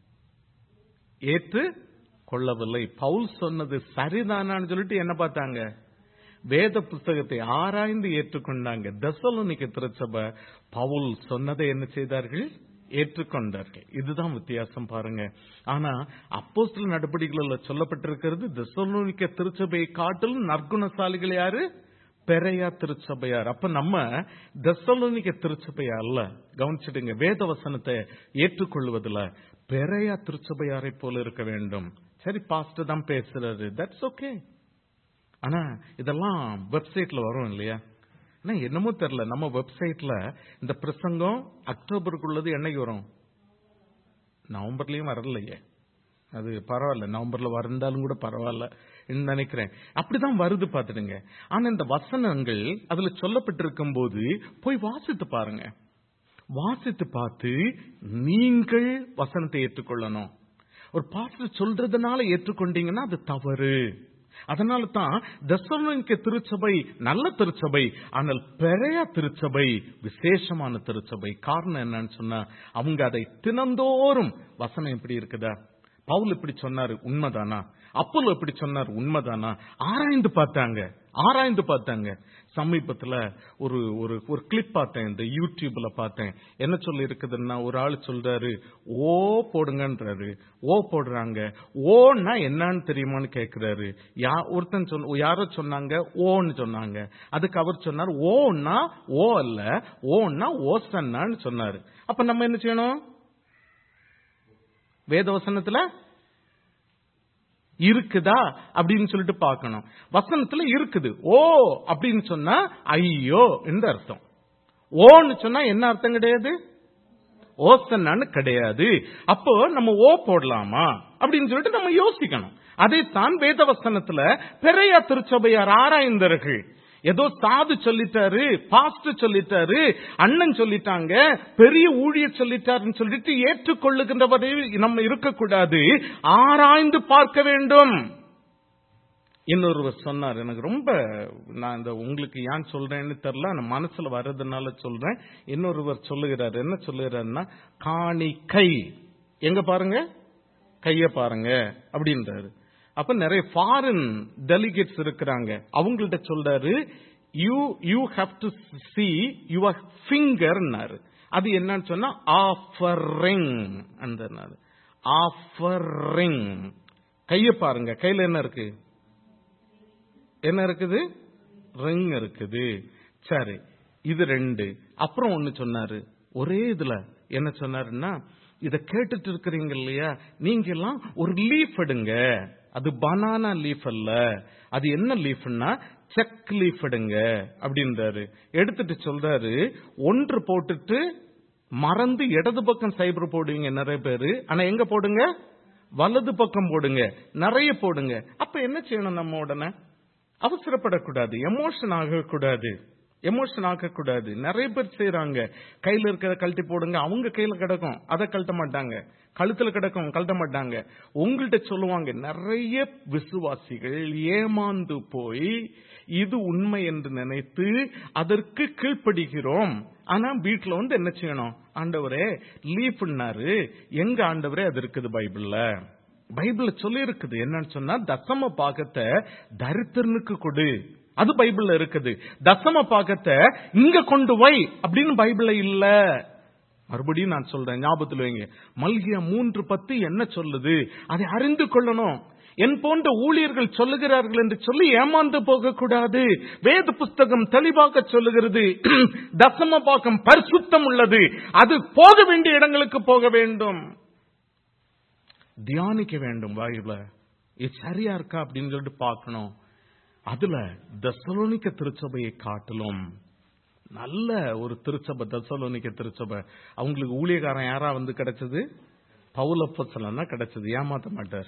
ஏற்று கொள்ளவில்லை பவுல் சொன்னது சரிதானான்னு சொல்லிட்டு என்ன பார்த்தாங்க வேத புஸ்தகத்தை ஆராய்ந்து ஏற்றுக்கொண்டாங்க தசலோனிக்க திருச்சபை பவுல் சொன்னதை என்ன செய்தார்கள் ஏற்றுக்கொண்டார்கள் இதுதான் வித்தியாசம் பாருங்க ஆனா அப்போஸ்தல நடவடிக்கைகளில் சொல்லப்பட்டிருக்கிறது தசலோனிக்க திருச்சபையை காட்டிலும் நற்குணசாலிகள் யாரு பெரையா திருச்சபையார் அப்ப நம்ம தசலோனிக்க திருச்சபையா அல்ல கவனிச்சிடுங்க வேத வசனத்தை ஏற்றுக்கொள்வதில் பெரையா திருச்சபையாரை போல இருக்க வேண்டும் சரி பாஸ்டர் தான் பேசுறாரு தட்ஸ் ஓகே ஆனா இதெல்லாம் வெப்சைட்ல வரும் இல்லையா ஆனா என்னமோ தெரியல நம்ம வெப்சைட்ல இந்த பிரசங்கம் அக்டோபருக்குள்ளது என்னைக்கு வரும் நவம்பர்லயும் வரலையே அது பரவாயில்ல நவம்பர்ல வந்தாலும் கூட பரவாயில்ல நினைக்கிறேன் அப்படிதான் வருது பாத்துடுங்க ஆனா இந்த வசனங்கள் அதுல சொல்லப்பட்டிருக்கும் போது போய் வாசித்து பாருங்க வாசித்து பார்த்து நீங்கள் வசனத்தை ஏற்றுக்கொள்ளணும் ஒரு பாஸ்டர் சொல்றதுனால ஏற்றுக்கொண்டீங்கன்னா அது தவறு அதனால தான் தசோனிக்க திருச்சபை நல்ல திருச்சபை ஆனால் பெரிய திருச்சபை விசேஷமான திருச்சபை காரணம் என்னன்னு சொன்னா அவங்க அதை தினந்தோறும் வசனம் எப்படி இருக்குதா பவுல் இப்படி சொன்னாரு உண்மைதானா அப்போலோ இப்படி சொன்னார் உண்மைதானா ஆராய்ந்து பார்த்தாங்க ஆராய்ந்து பார்த்தாங்க சமீபத்துல ஒரு ஒரு ஒரு கிளிப் பார்த்தேன் இந்த யூடியூப்ல பார்த்தேன் என்ன சொல்லி இருக்குதுன்னா ஒரு ஆள் சொல்றாரு ஓ போடுங்கன்றாரு ஓ போடுறாங்க ஓன்னா என்னன்னு தெரியுமான்னு கேக்குறாரு யா ஒருத்தன் சொன்ன யாரோ சொன்னாங்க ஓன்னு சொன்னாங்க அதுக்கு அவர் சொன்னார் ஓன்னா ஓ அல்ல ஓன்னா ஓசன்னான்னு சொன்னாரு அப்ப நம்ம என்ன செய்யணும் வேதவசனத்துல இருக்குதா அப்படின்னு சொல்லிட்டு பார்க்கணும் வசனத்துல இருக்குது ஓ அப்படின்னு சொன்னா ஐயோ என்று அர்த்தம் ஓன்னு சொன்னா என்ன அர்த்தம் கிடையாது ஓசன்னான்னு கிடையாது அப்போ நம்ம ஓ போடலாமா அப்படின்னு சொல்லிட்டு நம்ம யோசிக்கணும் அதைத்தான் வேதவசனத்துல பெரிய திருச்சபையார் ஆராய்ந்தார்கள் ஏதோ சாது சொல்லிட்டாரு பாஸ்ட் சொல்லிட்டாரு அண்ணன் சொல்லிட்டாங்க பெரிய ஊழிய சொல்லிட்டாருன்னு சொல்லிட்டு ஏற்றுக்கொள்ளுகின்றவரை நம்ம இருக்கக்கூடாது ஆராய்ந்து பார்க்க வேண்டும் இன்னொருவர் சொன்னார் எனக்கு ரொம்ப நான் இந்த உங்களுக்கு ஏன் சொல்றேன்னு தெரியல நான் மனசுல வர்றதுனால சொல்றேன் இன்னொருவர் சொல்லுகிறார் என்ன சொல்லுகிறாருன்னா காணிக்கை எங்க பாருங்க கைய பாருங்க அப்படின்றாரு அப்ப நிறைய ஃபாரின் டெலிகேட்ஸ் இருக்கிறாங்க அவங்கள்ட்ட சொல்றாரு you you have to see your ஃபிங்கர்னாரு அது என்னன்னு சொன்னா ஆஃபரிங் அந்த ஆஃபரிங் கைய பாருங்க கையில என்ன இருக்கு என்ன இருக்குது ரிங் இருக்குது சரி இது ரெண்டு அப்புறம் ஒன்னு சொன்னாரு ஒரே இதுல என்ன சொன்னாருன்னா இத கேட்டுட்டு இருக்கிறீங்க இல்லையா நீங்க எல்லாம் ஒரு லீஃப் எடுங்க அது பனானா லீஃப் அல்ல அது என்ன லீஃப்னா செக் லீஃப் எடுங்க அப்படின்றாரு எடுத்துட்டு சொல்றாரு ஒன்று போட்டுட்டு மறந்து இடது பக்கம் சைபர் போடுவீங்க நிறைய பேரு ஆனா எங்க போடுங்க வலது பக்கம் போடுங்க நிறைய போடுங்க அப்ப என்ன செய்யணும் நம்ம உடனே அவசரப்படக்கூடாது எமோஷன் ஆகக்கூடாது எமோஷன் ஆகக்கூடாது நிறைய பேர் செய்யறாங்க கையில இருக்கிறத கழட்டி போடுங்க அவங்க கையில கிடக்கும் அதை கழட்ட மாட்டாங்க கழுத்துல கிடக்கும் கழட்ட மாட்டாங்க உங்கள்கிட்ட சொல்லுவாங்க நிறைய விசுவாசிகள் ஏமாந்து போய் இது உண்மை என்று நினைத்து அதற்கு கீழ்ப்படுகிறோம் ஆனா வீட்டுல வந்து என்ன செய்யணும் ஆண்டவரே லீஃப்னாரு எங்க ஆண்டவரே அது இருக்குது பைபிள்ல பைபிள்ல சொல்லி இருக்குது என்னன்னு சொன்னா தசம பாகத்தை தரித்திரனுக்கு கொடு அது பைபிள்ல இருக்குது தசம பாகத்தை இங்க கொண்டு வை அப்படின்னு பைபிள்ல இல்ல மறுபடியும் நான் சொல்றேன் ஞாபகத்தில் வைங்க மல்கியா மூன்று பத்து என்ன சொல்லுது அதை அறிந்து கொள்ளணும் என் போன்ற ஊழியர்கள் சொல்லுகிறார்கள் என்று சொல்லி ஏமாந்து போகக்கூடாது வேத புஸ்தகம் தெளிவாக சொல்லுகிறது தசம பாகம் பரிசுத்தம் உள்ளது அது போக வேண்டிய இடங்களுக்கு போக வேண்டும் தியானிக்க வேண்டும் வாயில இது சரியா இருக்கா அப்படின்னு சொல்லிட்டு பார்க்கணும் அதுல தசலோனிக்க திருச்சபையை காட்டிலும் நல்ல ஒரு திருச்சபை தசலோனிக்க திருச்சபை அவங்களுக்கு ஊழியக்காரன் யாரா வந்து கிடைச்சது பவுலப்பசலன்னா கிடைச்சது ஏமாத்த மாட்டார்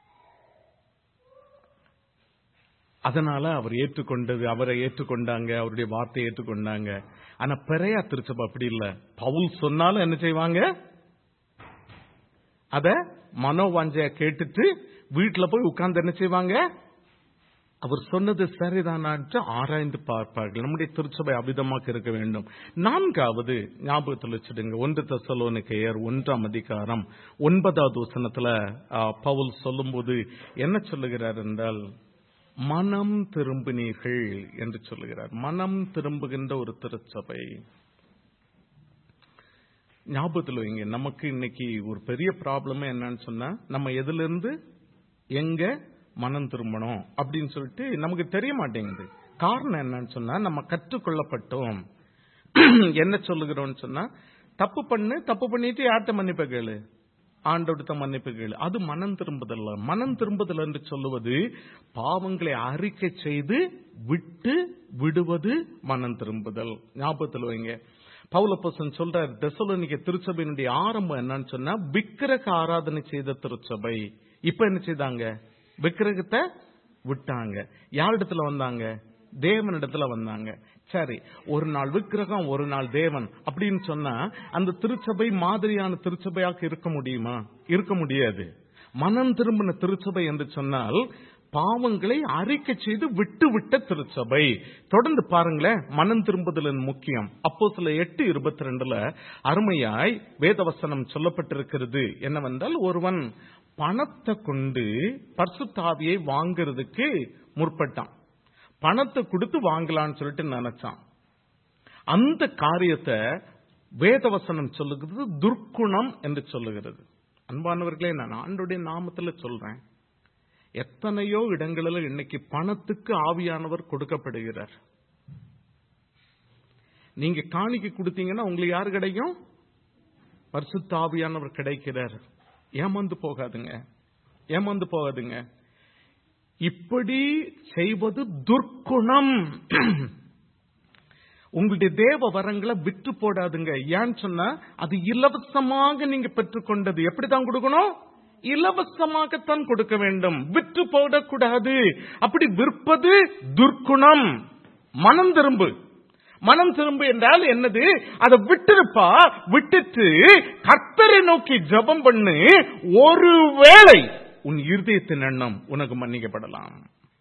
அதனால அவர் ஏற்றுக்கொண்டது அவரை ஏற்றுக்கொண்டாங்க அவருடைய வார்த்தையை ஏற்றுக்கொண்டாங்க ஆனா பெரையா திருச்சபை அப்படி இல்ல பவுல் சொன்னாலும் என்ன செய்வாங்க அத மனோவாஞ்சைய கேட்டுட்டு வீட்டுல போய் உட்கார்ந்து என்ன செய்வாங்க அவர் சொன்னது சரிதானான்ட்டு ஆராய்ந்து பார்ப்பார்கள் நம்முடைய திருச்சபை அபிதமாக இருக்க வேண்டும் நான்காவது ஞாபகத்தில் வச்சிடுங்க ஒன்று தசலோனிக்கையர் ஒன்றாம் அதிகாரம் ஒன்பதாவது வசனத்துல ஆ, பவுல் சொல்லும்போது என்ன சொல்லுகிறார் என்றால் மனம் திரும்பினீர்கள் என்று சொல்லுகிறார் மனம் திரும்புகின்ற ஒரு திருச்சபை ஞாபகத்தில் வைங்க நமக்கு இன்னைக்கு ஒரு பெரிய ப்ராப்ளமே என்னன்னு சொன்னா நம்ம எதுல இருந்து எங்க மனம் திரும்பணும் அப்படின்னு சொல்லிட்டு நமக்கு தெரிய மாட்டேங்குது காரணம் என்னன்னு சொன்னா நம்ம கற்றுக்கொள்ளப்பட்டோம் என்ன சொல்லுகிறோம்னு சொன்னா தப்பு பண்ணு தப்பு பண்ணிட்டு யார்கிட்ட மன்னிப்ப கேளு ஆண்டோடுத்த மன்னிப்பு கேளு அது மனம் திரும்புதல் அல்ல. மனம் திரும்புதல் என்று சொல்லுவது பாவங்களை அறிக்கை செய்து விட்டு விடுவது மனம் திரும்புதல் ஞாபகத்தில் வைங்க பவுலப்போசன் சொல்றார் தெசலோனிக்க திருச்சபையினுடைய ஆரம்பம் என்னன்னு சொன்னா விக்கிரக ஆராதனை செய்த திருச்சபை இப்ப என்ன செய்தாங்க விக்கிரகத்தை விட்டாங்க யாரிடத்துல வந்தாங்க தேவனிடத்துல வந்தாங்க சரி ஒரு நாள் விக்கிரகம் ஒரு நாள் தேவன் அப்படின்னு சொன்னா அந்த திருச்சபை மாதிரியான திருச்சபையாக இருக்க முடியுமா இருக்க முடியாது மனம் திரும்பின திருச்சபை என்று சொன்னால் பாவங்களை அறிக்கை செய்து விட்டு விட்ட திருச்சபை தொடர்ந்து பாருங்களேன் மனம் திரும்புதலின் முக்கியம் அப்போ சில எட்டு இருபத்தி ரெண்டுல அருமையாய் வேதவசனம் சொல்லப்பட்டிருக்கிறது என்னவென்றால் ஒருவன் பணத்தை கொண்டு பர்சுத்தாவியை வாங்குறதுக்கு முற்பட்டான் பணத்தை கொடுத்து வாங்கலாம்னு சொல்லிட்டு நினைச்சான் அந்த காரியத்தை வேதவசனம் சொல்லுகிறது துர்க்குணம் என்று சொல்லுகிறது அன்பானவர்களே நான் ஆண்டுடைய நாமத்துல சொல்றேன் எத்தனையோ இடங்களில் இன்னைக்கு பணத்துக்கு ஆவியானவர் கொடுக்கப்படுகிறார் நீங்க காணிக்கை கொடுத்தீங்கன்னா உங்களுக்கு யாரு கிடைக்கும் பரிசுத்த ஆவியானவர் கிடைக்கிறார் ஏமாந்து போகாதுங்க ஏமாந்து போகாதுங்க இப்படி செய்வது துர்க்குணம் உங்களுடைய தேவ வரங்களை விற்று போடாதுங்க ஏன்னு சொன்னா அது இலவசமாக நீங்க பெற்றுக்கொண்டது எப்படிதான் கொடுக்கணும் இலவசமாகத்தான் கொடுக்க வேண்டும் விற்று போடக்கூடாது அப்படி விற்பது துர்க்குணம் மனம் திரும்பு மனம் திரும்பு என்றால் என்னது அதை விட்டிருப்பா விட்டுட்டு கர்த்தரை நோக்கி ஜெபம் பண்ணு ஒருவேளை உன் இருதயத்தின் எண்ணம் உனக்கு மன்னிக்கப்படலாம்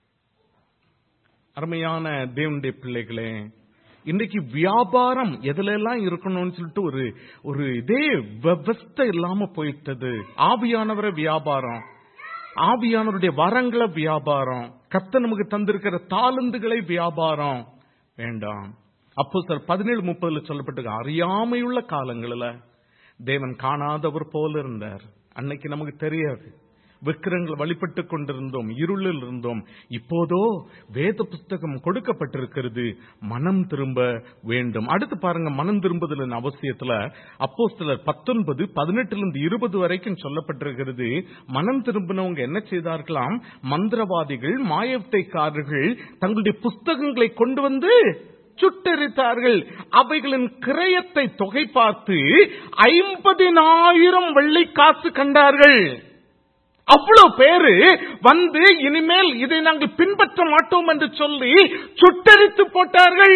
அருமையான தேவனுடைய பிள்ளைகளே இன்னைக்கு வியாபாரம் எதுல எல்லாம் இருக்கணும்னு சொல்லிட்டு ஒரு ஒரு இதே விவஸ்தை இல்லாம போயிட்டது ஆவியானவரை வியாபாரம் ஆவியானவருடைய வரங்களை வியாபாரம் கத்த நமக்கு தந்திருக்கிற தாளந்துகளை வியாபாரம் வேண்டாம் அப்போ சார் பதினேழு முப்பதுல சொல்லப்பட்டிருக்க அறியாமையுள்ள காலங்களில் தேவன் காணாதவர் போல இருந்தார் அன்னைக்கு நமக்கு தெரியாது விக்கிரங்கள் வழிபட்டு கொண்டிருந்தோம் இருளில் இருந்தோம் இப்போதோ வேத புஸ்தகம் கொடுக்கப்பட்டிருக்கிறது மனம் திரும்ப வேண்டும் அடுத்து பாருங்க மனம் திரும்புதலின் அவசியத்துல அப்போஸ்தலர் பத்தொன்பது பதினெட்டுல இருந்து இருபது வரைக்கும் சொல்லப்பட்டிருக்கிறது மனம் திரும்பினவங்க என்ன செய்தார்களாம் மந்திரவாதிகள் மாயத்தைக்காரர்கள் தங்களுடைய புஸ்தகங்களை கொண்டு வந்து சுட்டெரித்தார்கள் அவைகளின் கிரயத்தை தொகை பார்த்து ஐம்பதினாயிரம் வெள்ளை காசு கண்டார்கள் அவ்வளவு பேரு வந்து இனிமேல் இதை நாங்கள் பின்பற்ற மாட்டோம் என்று சொல்லி சுட்டெரித்து போட்டார்கள்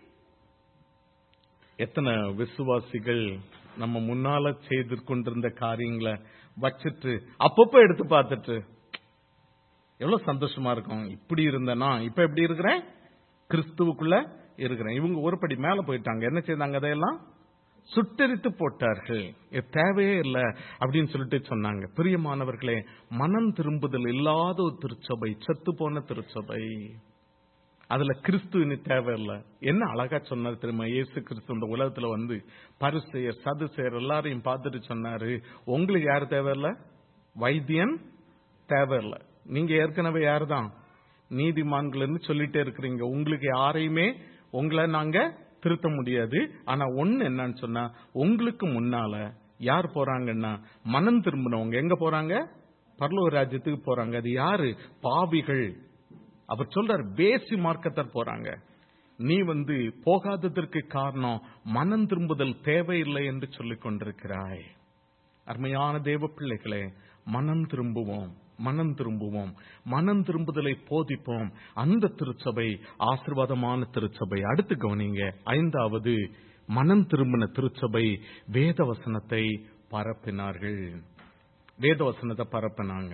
எத்தனை விசுவாசிகள் நம்ம முன்னால செய்து கொண்டிருந்த காரியங்களை வச்சிட்டு அப்பப்ப எடுத்து பார்த்துட்டு எவ்வளவு சந்தோஷமா இருக்கும் இப்படி இருந்தேனா இப்ப எப்படி இருக்கிறேன் கிறிஸ்துவுக்குள்ள இருக்கிறேன் இவங்க ஒரு படி மேல போயிட்டாங்க என்ன செய்தாங்க அதையெல்லாம் சுட்டெரித்து போட்டார்கள் இது தேவையே இல்லை அப்படின்னு சொல்லிட்டு சொன்னாங்க பிரியமானவர்களே மனம் திரும்புதல் இல்லாத ஒரு திருச்சபை செத்து போன திருச்சபை அதுல கிறிஸ்து இனி தேவையில்லை என்ன அழகா சொன்னார் தெரியுமா இயேசு கிறிஸ்து இந்த உலகத்துல வந்து பரிசெயர் சதுசெயர் எல்லாரையும் பார்த்துட்டு சொன்னாரு உங்களுக்கு யார் தேவையில்ல வைத்தியன் தேவையில்லை நீங்க ஏற்கனவே யாருதான் நீதிமான்கள்னு சொல்லிட்டே இருக்கிறீங்க உங்களுக்கு யாரையுமே உங்களை நாங்க திருத்த முடியாது ஆனா ஒண்ணு என்னன்னு சொன்னா உங்களுக்கு முன்னால யார் போறாங்கன்னா மனம் திரும்பினவங்க எங்க போறாங்க பரலோக ராஜ்யத்துக்கு போறாங்க அது யாரு பாவிகள் அவர் சொல்றார் பேசி மார்க்கத்தார் போறாங்க நீ வந்து போகாததற்கு காரணம் மனம் திரும்புதல் தேவையில்லை என்று சொல்லிக் கொண்டிருக்கிறாய் அருமையான தேவ பிள்ளைகளே மனம் திரும்புவோம் மனம் திரும்புவோம் மனம் திரும்புதலை போதிப்போம் அந்த திருச்சபை ஆசிர்வாதமான திருச்சபை அடுத்து கவனிங்க ஐந்தாவது மனம் திரும்பின திருச்சபை வேத வசனத்தை பரப்பினார்கள் வேத வசனத்தை பரப்பினாங்க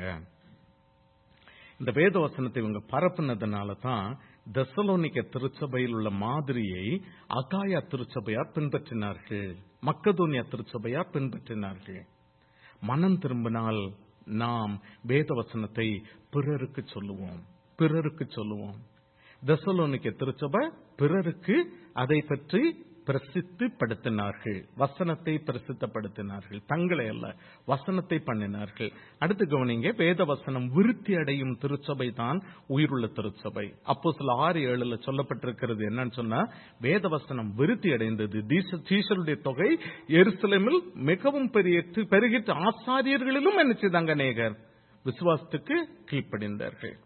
இந்த வேத வசனத்தை இவங்க பரப்புனதுனால தான் தெசலோனிக்க திருச்சபையில் உள்ள மாதிரியை அகாயா திருச்சபையார் பின்பற்றினார்கள் மக்கதோனியா திருச்சபையார் பின்பற்றினார்கள் மனம் திரும்பினால் நாம் வேத வசனத்தை பிறருக்கு சொல்லுவோம் பிறருக்கு சொல்லுவோம் தெசலோனிக்க திருச்சபை பிறருக்கு அதை பற்றி பிரசித்து படுத்தினார்கள் வசனத்தை பிரசித்தப்படுத்தினார்கள் தங்களை அல்ல வசனத்தை பண்ணினார்கள் அடுத்து கவனிங்க வேத வசனம் விருத்தி அடையும் திருச்சபை தான் உயிருள்ள திருச்சபை அப்போ சில ஆறு ஏழுல சொல்லப்பட்டிருக்கிறது என்னன்னு சொன்னா வேத வசனம் விருத்தி அடைந்தது தீசருடைய தொகை எருசலேமில் மிகவும் பெரிய பெருகிட்டு ஆசாரியர்களிலும் என்ன செய்தாங்க நேகர் விசுவாசத்துக்கு கீழ்ப்படிந்தார்கள்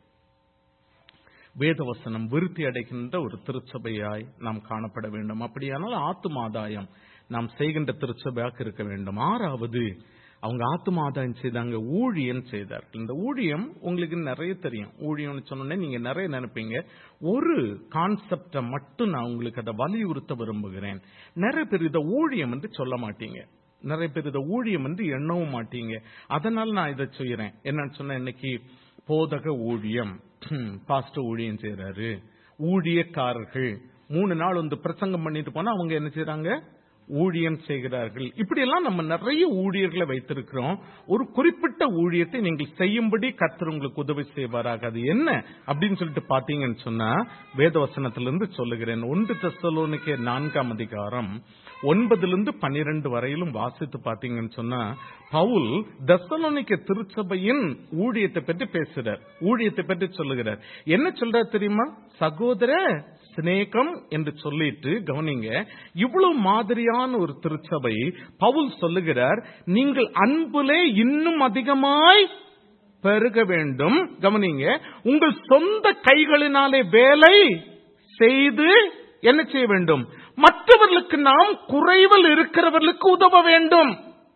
வேதவசனம் விருத்தி அடைகின்ற ஒரு திருச்சபையாய் நாம் காணப்பட வேண்டும் அப்படியானால் ஆத்தும ஆதாயம் நாம் செய்கின்ற திருச்சபையாக இருக்க வேண்டும் ஆறாவது அவங்க ஆத்தும ஆதாயம் செய்தாங்க ஊழியம் செய்தார்கள் இந்த ஊழியம் உங்களுக்கு நிறைய தெரியும் ஊழியம்னு சொன்னோன்னே நீங்க நிறைய நினைப்பீங்க ஒரு கான்செப்டை மட்டும் நான் உங்களுக்கு அதை வலியுறுத்த விரும்புகிறேன் நிறைய பேர் இதை ஊழியம் என்று சொல்ல மாட்டீங்க நிறைய பேர் இதை ஊழியம் என்று எண்ணவும் மாட்டீங்க அதனால நான் இதை செய்யறேன் என்னன்னு சொன்ன இன்னைக்கு போதக ஊழியம் பாஸ்டர் ஊழியம் செய்யறாரு ஊழியக்காரர்கள் மூணு நாள் வந்து பிரசங்கம் பண்ணிட்டு போனா அவங்க என்ன செய்யறாங்க ஊழியம் செய்கிறார்கள் இப்படி எல்லாம் நம்ம நிறைய ஊழியர்களை வைத்திருக்கிறோம் ஒரு குறிப்பிட்ட ஊழியத்தை நீங்கள் செய்யும்படி கர்த்தர் உங்களுக்கு உதவி செய்வாராக அது என்ன அப்படின்னு சொல்லிட்டு பாத்தீங்கன்னு சொன்னா வேதவசனத்திலிருந்து சொல்லுகிறேன் ஒன்று தெசலோனிக்கே நான்காம் அதிகாரம் ஒன்பதிலிருந்து பன்னிரண்டு வரையிலும் வாசித்து பாத்தீங்கன்னு சொன்னா பவுல் தசலோனிக்க திருச்சபையின் ஊழியத்தை பற்றி பேசுறார் ஊழியத்தை பற்றி சொல்லுகிறார் என்ன சொல்றார் தெரியுமா சகோதர சிநேகம் என்று சொல்லிட்டு கவனிங்க இவ்வளவு மாதிரியான ஒரு திருச்சபை பவுல் சொல்லுகிறார் நீங்கள் அன்புலே இன்னும் அதிகமாய் பெருக வேண்டும் கவனிங்க உங்கள் சொந்த கைகளினாலே வேலை செய்து என்ன செய்ய வேண்டும் மற்றவர்களுக்கு நாம் குறைவில் இருக்கிறவர்களுக்கு உதவ வேண்டும்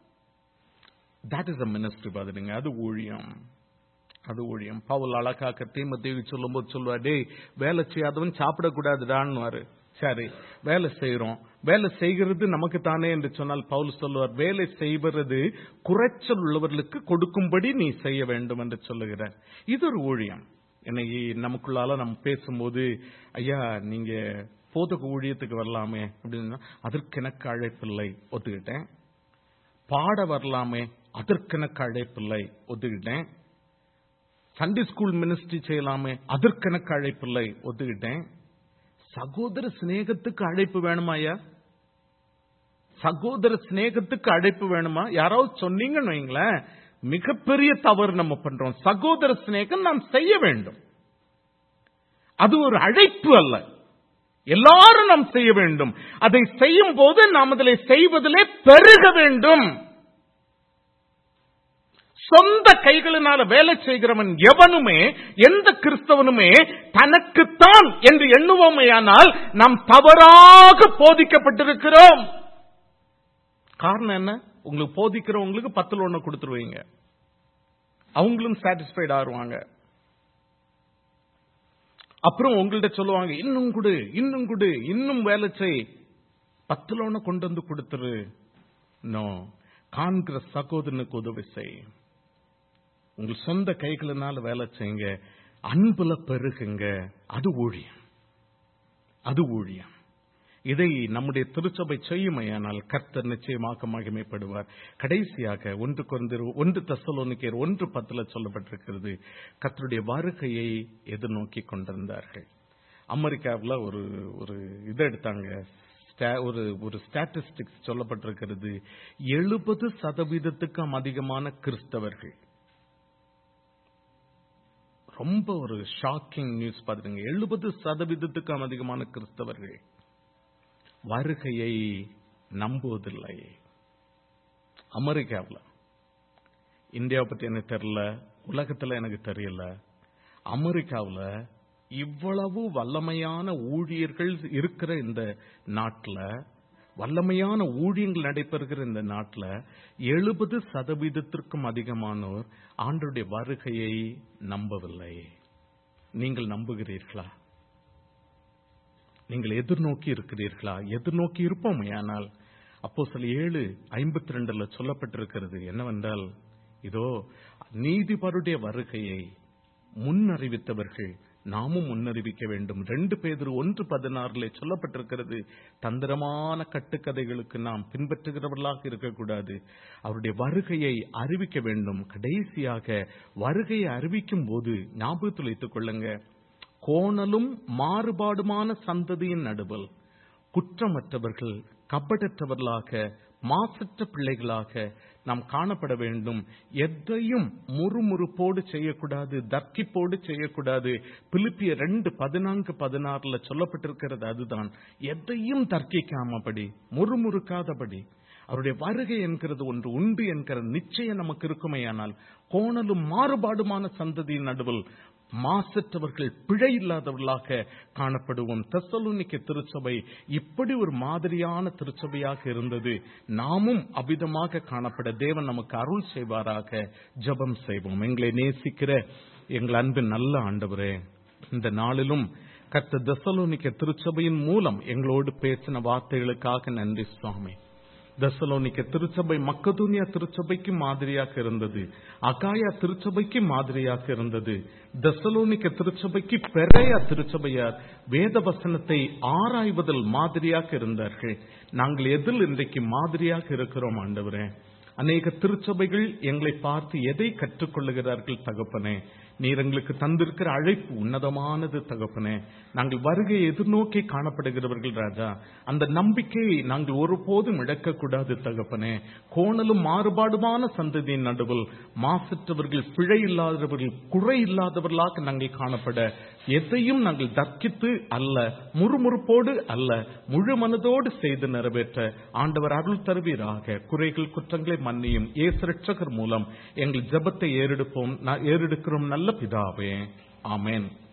தட் இஸ் அ மினிஸ்ட்ரி பாத்துடுங்க அது ஊழியம் அது ஊழியம் பவுல் அழகாக்க தீமத்தேவி சொல்லும்போது சொல்லுவா டேய் வேலை செய்யாதவன் சாப்பிடக்கூடாதுடான்னு சரி வேலை செய்யறோம் வேலை செய்கிறது நமக்கு தானே என்று சொன்னால் பவுல் சொல்லுவார் வேலை செய்வது குறைச்சல் உள்ளவர்களுக்கு கொடுக்கும்படி நீ செய்ய வேண்டும் என்று சொல்லுகிறார் இது ஒரு ஊழியம் இன்னைக்கு நமக்குள்ளால நம்ம பேசும்போது ஐயா நீங்க போதக ஊழியத்துக்கு வரலாமே அப்படின்னா அதற்கு எனக்கு அழைப்பில்லை ஒத்துக்கிட்டேன் பாட வரலாமே அதற்கு எனக்கு அழைப்பில்லை ஒத்துக்கிட்டேன் சண்டே ஸ்கூல் மினிஸ்ட்ரி செய்யலாமே அதற்கு எனக்கு அழைப்பில்லை ஒத்துக்கிட்டேன் சகோதர சிநேகத்துக்கு அழைப்பு வேணுமா ஐயா சகோதர சிநேகத்துக்கு அழைப்பு வேணுமா யாராவது சொன்னீங்கன்னு வைங்களேன் மிகப்பெரிய தவறு நம்ம பண்றோம் சகோதர சிநேகம் நாம் செய்ய வேண்டும் அது ஒரு அழைப்பு அல்ல எல்லாரும் நாம் செய்ய வேண்டும் அதை செய்யும் போது நாம் அதில் செய்வதிலே பெருக வேண்டும் சொந்த கைகளினால வேலை செய்கிறவன் எவனுமே எந்த கிறிஸ்தவனுமே தனக்குத்தான் என்று எண்ணுவோமேயானால் நாம் தவறாக போதிக்கப்பட்டிருக்கிறோம் காரணம் என்ன உங்களுக்கு போதிக்கிறவங்களுக்கு பத்துல ஒண்ணு கொடுத்துருவீங்க அவங்களும் சாட்டிஸ்ஃபைட் ஆறுவாங்க அப்புறம் உங்கள்ட்ட சொல்லுவாங்க இன்னும் கொடு இன்னும் கொடு இன்னும் வேலை செய் பத்துல ஒண்ணு கொண்டு வந்து கொடுத்துரு நோ காண்கிற சகோதரனுக்கு உதவி செய் உங்கள் சொந்த கைகளினால வேலை செய்யுங்க அன்புல பெருகுங்க அது ஊழியம் அது ஊழியம் இதை நம்முடைய திருச்சபை செய்யுமையானால் கர்த்தர் நிச்சயமாக மகிமைப்படுவார் கடைசியாக ஒன்று குறைந்த ஒன்று தசலோனிக்கேர் ஒன்று பத்துல சொல்லப்பட்டிருக்கிறது கர்த்தருடைய வருகையை எதிர்நோக்கி கொண்டிருந்தார்கள் அமெரிக்காவில் ஒரு ஒரு இதை எடுத்தாங்க ஸ்டா- ஒரு ஒரு ஸ்டாட்டிஸ்டிக்ஸ் சொல்லப்பட்டிருக்கிறது எழுபது சதவீதத்துக்கும் அதிகமான கிறிஸ்தவர்கள் ரொம்ப ஒரு ஷாக்கிங் நியூஸ் பார்த்துங்க எழுபது சதவீதத்துக்கும் அதிகமான கிறிஸ்தவர்கள் வருகையை நம்புவதில்லை அமெரிக்காவில் இந்தியாவை பத்தி எனக்கு தெரியல உலகத்துல எனக்கு தெரியல அமெரிக்காவில் இவ்வளவு வல்லமையான ஊழியர்கள் இருக்கிற இந்த நாட்டில் வல்லமையான ஊழியங்கள் நடைபெறுகிற இந்த நாட்டில் எழுபது சதவீதத்திற்கும் அதிகமானோர் ஆண்டுடைய வருகையை நம்பவில்லை நீங்கள் நம்புகிறீர்களா நீங்கள் எதிர்நோக்கி இருக்கிறீர்களா எதிர்நோக்கி இருப்போம் ஆனால் அப்போ சில ஏழு ஐம்பத்தி ரெண்டுல சொல்லப்பட்டிருக்கிறது என்னவென்றால் இதோ நீதிபருடைய வருகையை முன்னறிவித்தவர்கள் நாமும் முன்னறிவிக்க வேண்டும் ரெண்டு பேர் ஒன்று பதினாறுல சொல்லப்பட்டிருக்கிறது தந்திரமான கட்டுக்கதைகளுக்கு நாம் பின்பற்றுகிறவர்களாக இருக்கக்கூடாது அவருடைய வருகையை அறிவிக்க வேண்டும் கடைசியாக வருகையை அறிவிக்கும் போது ஞாபகத்தில் வைத்துக் கொள்ளுங்க கோணலும் மாறுபாடுமான சந்ததியின் நடுவில் குற்றமற்றவர்கள் கபடற்றவர்களாக மாசற்ற பிள்ளைகளாக நாம் காணப்பட வேண்டும் எதையும் முறுமுறுப்போடு செய்யக்கூடாது தர்க்கிப்போடு செய்யக்கூடாது பிலிப்பிய ரெண்டு பதினான்கு பதினாறுல சொல்லப்பட்டிருக்கிறது அதுதான் எதையும் தர்க்கிக்காமபடி முறுமுறுக்காதபடி அவருடைய வருகை என்கிறது ஒன்று உண்டு என்கிற நிச்சயம் நமக்கு இருக்குமேயானால் கோணலும் மாறுபாடுமான சந்ததியின் நடுவில் மாசற்றவர்கள் பிழை இல்லாதவர்களாக காணப்படுவோம் தெசலோனிக்க திருச்சபை இப்படி ஒரு மாதிரியான திருச்சபையாக இருந்தது நாமும் அவ்விதமாக காணப்பட தேவன் நமக்கு அருள் செய்வாராக ஜெபம் செய்வோம் எங்களை நேசிக்கிற எங்கள் அன்பின் நல்ல ஆண்டவரே இந்த நாளிலும் கர்த்த தெசலோனிக்க திருச்சபையின் மூலம் எங்களோடு பேசின வார்த்தைகளுக்காக நன்றி சுவாமி தெசலோனிக்க திருச்சபை மக்கதூனியா திருச்சபைக்கு மாதிரியாக இருந்தது அகாயா திருச்சபைக்கு மாதிரியாக இருந்தது தெசலோனிக்க திருச்சபைக்கு பெரையா திருச்சபையார் வேத வசனத்தை ஆராய்வதில் மாதிரியாக இருந்தார்கள் நாங்கள் எதில் இன்றைக்கு மாதிரியாக இருக்கிறோம் ஆண்டவரே அநேக திருச்சபைகள் எங்களை பார்த்து எதை கற்றுக்கொள்ளுகிறார்கள் தகப்பனே நீர் எங்களுக்கு தந்திருக்கிற அழைப்பு உன்னதமானது தகப்பனே நாங்கள் வருகையை எதிர்நோக்கி காணப்படுகிறவர்கள் ராஜா அந்த நம்பிக்கையை நாங்கள் ஒருபோதும் இழக்கக்கூடாது தகப்பனே கோணலும் மாறுபாடுமான சந்ததியின் நடுவில் மாசற்றவர்கள் பிழை இல்லாதவர்கள் குறை இல்லாதவர்களாக நாங்கள் காணப்பட எதையும் நாங்கள் தர்க்கித்து அல்ல முறுமுறுப்போடு அல்ல முழு மனதோடு செய்து நிறைவேற்ற ஆண்டவர் அருள் தருவீராக குறைகள் குற்றங்களை மன்னியும் ஏசு ரட்சகர் மூலம் எங்கள் ஜெபத்தை ஏறெடுப்போம் ந- ஏறெடுக்கிறோம் நல்ல பிதாவே ஆமென்